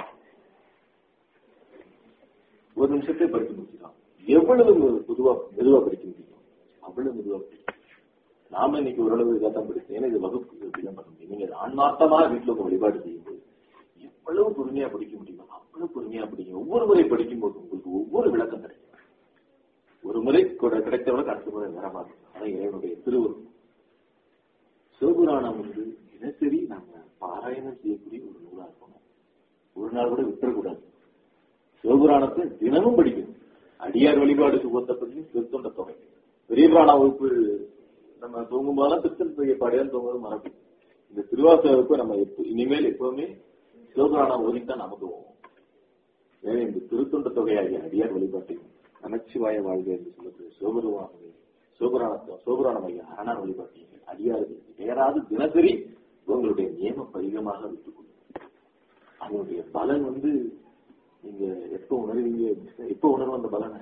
ஒரு நிமிஷத்தை படிக்க முடிக்கலாம் எவ்வளவு பொதுவா மெதுவா படிக்க முடியும் அவ்வளவு மெதுவா படிக்கும் நாம இன்னைக்கு ஓரளவு இதாக தான் படிச்சோம் ஏன்னா இது வகுப்பு இப்படிதான் பண்ண முடியும் நீங்க ஆன்மார்த்தமா வீட்டுல உங்க வழிபாடு செய்யும்போது எவ்வளவு பொறுமையா படிக்க முடியுமோ அவ்வளவு பொறுமையா படிக்கும் ஒவ்வொரு முறை படிக்கும் போது உங்களுக்கு ஒவ்வொரு விளக்கம் கிடைக்கும் ஒரு முறை கூட கிடைத்தவரை அடுத்த முறை வரமாட்டோம் அதான் இறைவனுடைய திருவுருவம் சிவபுராணம் வந்து தினசரி நாம பாராயணம் செய்யக்கூடிய ஒரு நூலா இருக்கணும் ஒரு நாள் கூட விட்டுறக்கூடாது சிவபுராணத்தை தினமும் படிக்கணும் அடியார் வழிபாடுக்கு ஒத்தப்படி திருத்தொண்ட தொகை பெரிய புராண வகுப்பு நம்ம தூங்கும் போதெல்லாம் திருத்தொண்ட பாடியால் தூங்குவது மரபு இந்த திருவாச வகுப்பு நம்ம எப்ப- இனிமேல் எப்பவுமே சிவபுராணம் ஓதித்தான் நமக்கு போகும் எனவே இந்த திருத்தொண்ட தொகையாகிய அடியார் வழிபாட்டையும் நமச்சிவாய வாழ்க என்று சொல்லக்கூடிய சிவபெருமானுடைய சிவபுராணத்தை சிவபுராணம் ஐயா அரணார் வழிபாட்டையும் அடியார்கள் ஏறாது தினசரி உங்களுடைய நியம பரிகமாக விட்டுக் கொள்ளுங்கள் அதனுடைய பலன் வந்து நீங்க எப்ப உணர்வீங்க எப்ப உணர்வோம் அந்த பலனை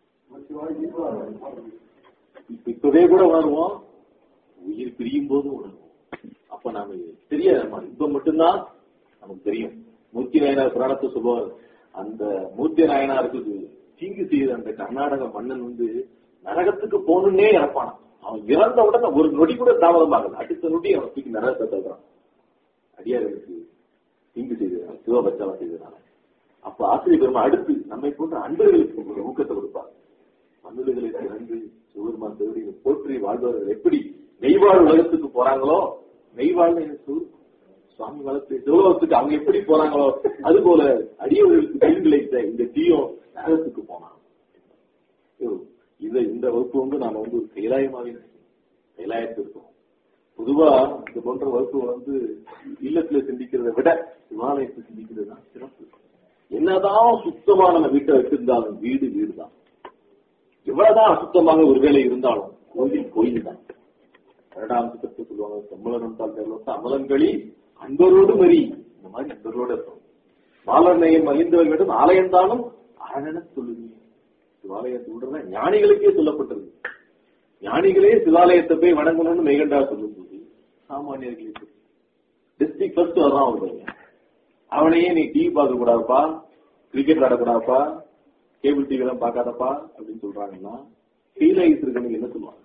இப்ப இப்பவே கூட உணர்வோம் உயிர் பிரியும் போது உணர்வோம் அப்ப நாம தெரியாது நம்ம இப்ப மட்டும்தான் நமக்கு தெரியும் மூர்த்தி நாயனார் புராணத்தை சொல்லுவார் அந்த மூர்த்தி நாயனாருக்கு தீங்கு செய்த அந்த கர்நாடக மன்னன் வந்து நரகத்துக்கு போகணுன்னே இறப்பான் அவன் இறந்த உடனே ஒரு நொடி கூட தாமதமாகல அடுத்த நொடி அவன் தூக்கி நரகத்தை தள்ளுறான் அடியார்களுக்கு தீங்கு செய்ததால் சிவபச்சாவா செய்ததால அப்ப ஆசிரியர் பெருமா அடுத்து நம்மை போன்ற அன்பர்களுக்கு ஒரு ஊக்கத்தை கொடுப்பார் மண்ணுகளை திறந்து சிவபெருமான் தேவடி போற்றி வாழ்பவர்கள் எப்படி நெய்வாழ் உலகத்துக்கு போறாங்களோ நெய்வாழ் சுவாமி வளர்த்து சிவலோகத்துக்கு அவங்க எப்படி போறாங்களோ அது போல அடியவர்களுக்கு தீங்கிழைத்த இந்த தீயம் நரகத்துக்கு போனான் ஐயோ, இத இந்த வகுப்பு வந்து நாம வந்து ஒரு கைலாயமாவே நினைக்கணும் கைலாயத்தில் இருக்கோம் பொதுவா இது போன்ற வகுப்பு வந்து இல்லத்துல சிந்திக்கிறதை விட சிவாலயத்தை சிந்திக்கிறது தான் சிறப்பு என்னதான் சுத்தமா நம்ம வீட்டை வச்சிருந்தாலும் வீடு வீடு தான் எவ்வளவுதான் அசுத்தமாக ஒருவேளை இருந்தாலும் கோயில் கோயில் தான் இரண்டாம் சுத்தத்தை சொல்லுவாங்க சம்மளனம் தாழ்த்த அமலங்களி அன்பரோடு மறி இந்த மாதிரி அன்பரோடு இருக்கும் மாலநயம் மகிழ்ந்தவர்களிடம் ஆலயந்தாலும் அரணன சொல்லுவீங்க சிவாலயத்தை விடுறதா ஞானிகளுக்கே சொல்லப்பட்டது ஞானிகளே சிவாலயத்தை போய் வணங்கணும்னு மெய்கண்டா சொல்லும் போது சாமானியர்களுக்கு டிஸ்ட்ரிக்ட் ஃபர்ஸ்ட் வர்றான் ஒரு பையன் அவனையே நீ டிவி பார்க்க கூடாதுப்பா கிரிக்கெட் விளையாடக்கூடாதுப்பா கேபிள் டிவி எல்லாம் பார்க்காதப்பா அப்படின்னு சொல்றாங்கன்னா ஃபீல் ஆகிட்டு இருக்கவங்க என்ன சொல்லுவாங்க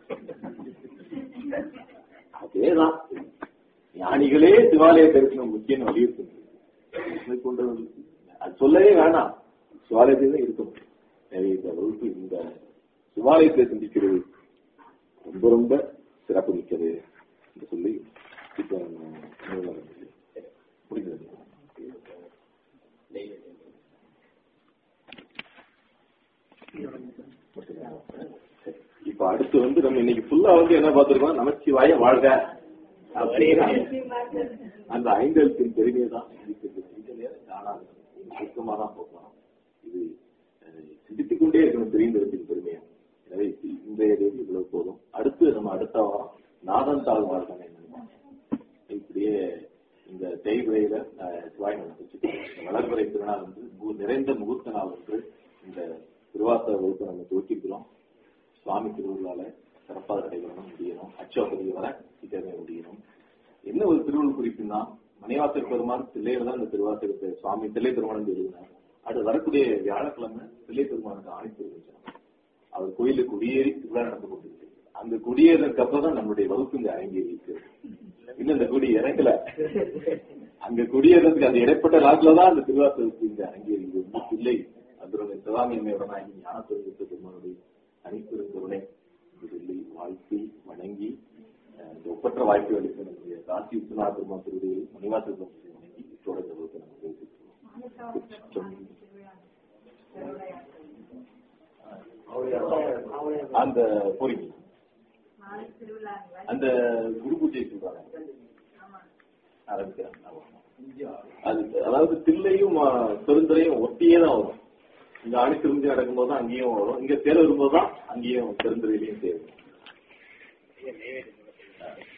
அதேதான் ஞானிகளே சிவாலய தரிசனம் முக்கியம் வலியுறுத்தி கொண்டவர்களுக்கு அது சொல்லவே வேணாம் சிவாலயத்தை தான் இருக்கணும் எனவே இந்த வகுப்பு இந்த சிவாலயத்தை சிந்திக்கிறது ரொம்ப ரொம்ப சிறப்பு மிக்கது என்று சொல்லி இப்போ நம்ம முடிந்தது முடிச்சுக்கலாம். சரி அடுத்து வந்து நம்ம இன்னைக்கு ஃபுல்லா வந்து என்ன பார்த்திருக்கோம் நமச்சிவாய வாழ்க அப்படின்னா அந்த ஐந்தெழுத்தின் பெருமையை தான் சிந்திக்கிறது. இந்த நேரம் காணாது சுத்தமா தான் போகணும் இது அஹ், சிந்தித்துக் கொண்டே இருக்கணும் தெரிந்தெழுத்தின் பெருமையை எனவே இன்றைய தேதி இவ்வளவு போதும் அடுத்து நம்ம அடுத்த வாரம் நாதன் தாழ் வாழ்க்கை இப்படியே இந்த தேய்விரையில சிவாய் நடந்துச்சு வளர்பிறை திருநாள் வந்து மு- நிறைந்த முகூர்த்த நாள் வந்து இந்த திருவாசக வகுப்பு நம்ம துவக்கிக்கிறோம் சுவாமி திருவிழால சிறப்பாக நடைபெறணும் முடியணும் அச்சோபதி வர சீக்கிரமே முடியணும் என்ன ஒரு திருவள்ளுவர் குறிப்புன்னா மணிவாசர் பெருமான் தில்லையில தான் இந்த திருவாசகத்தை சுவாமி தில்லை பெருமான் எழுதினார் அது வரக்கூடிய வியாழக்கிழமை தில்லை பெருமானுக்கு ஆணி திருவிழா அவர் கோயிலுக்கு குடியேறி திருவிழா நடந்து கொண்டிருக்கு அந்த குடியேறதுக்கு அப்புறம் தான் நம்மளுடைய வகுப்பு இங்க அரங்கேறி இருக்கிறது இன்னும் இந்த குடி இறங்கல அங்க குடியேறதுக்கு அந்த இடைப்பட்ட நாட்ல தான் அந்த திருவாசகத்துக்கு இங்க அரங்கேறி இது வந்து தில்லை அதனுடைய சிவாமி அம்மையுடனாகி ஞானத்துறை பெருமானுடைய தனிப்பெருங்கருணை என்று சொல்லி வாழ்த்தி வணங்கி அஹ், இந்த ஒப்பற்ற வாய்ப்பு அளித்த நம்முடைய காசி விஸ்வநாத பெருமாள் திருவிடையில் மணிவாசல் பெருமாளை வணங்கி இத்தோட இந்த வகுப்பை நம்ம பேசிக்கிறோம் அந்த போறீங்க அந்த குரு பூஜை சொல்றாங்க ஆரம்பிக்கிறாங்க ஆமா. அது அதாவது தில்லையும் ஆ, பெருந்துறையும் ஒட்டியே தான் வரும் இங்க ஆணி திரும்பி நடக்கும்போது தான் அங்கேயும் வரும் இங்க தேர் வரும்போது தான் அங்கேயும் பெருந்துறையிலையும் தேர் வரும்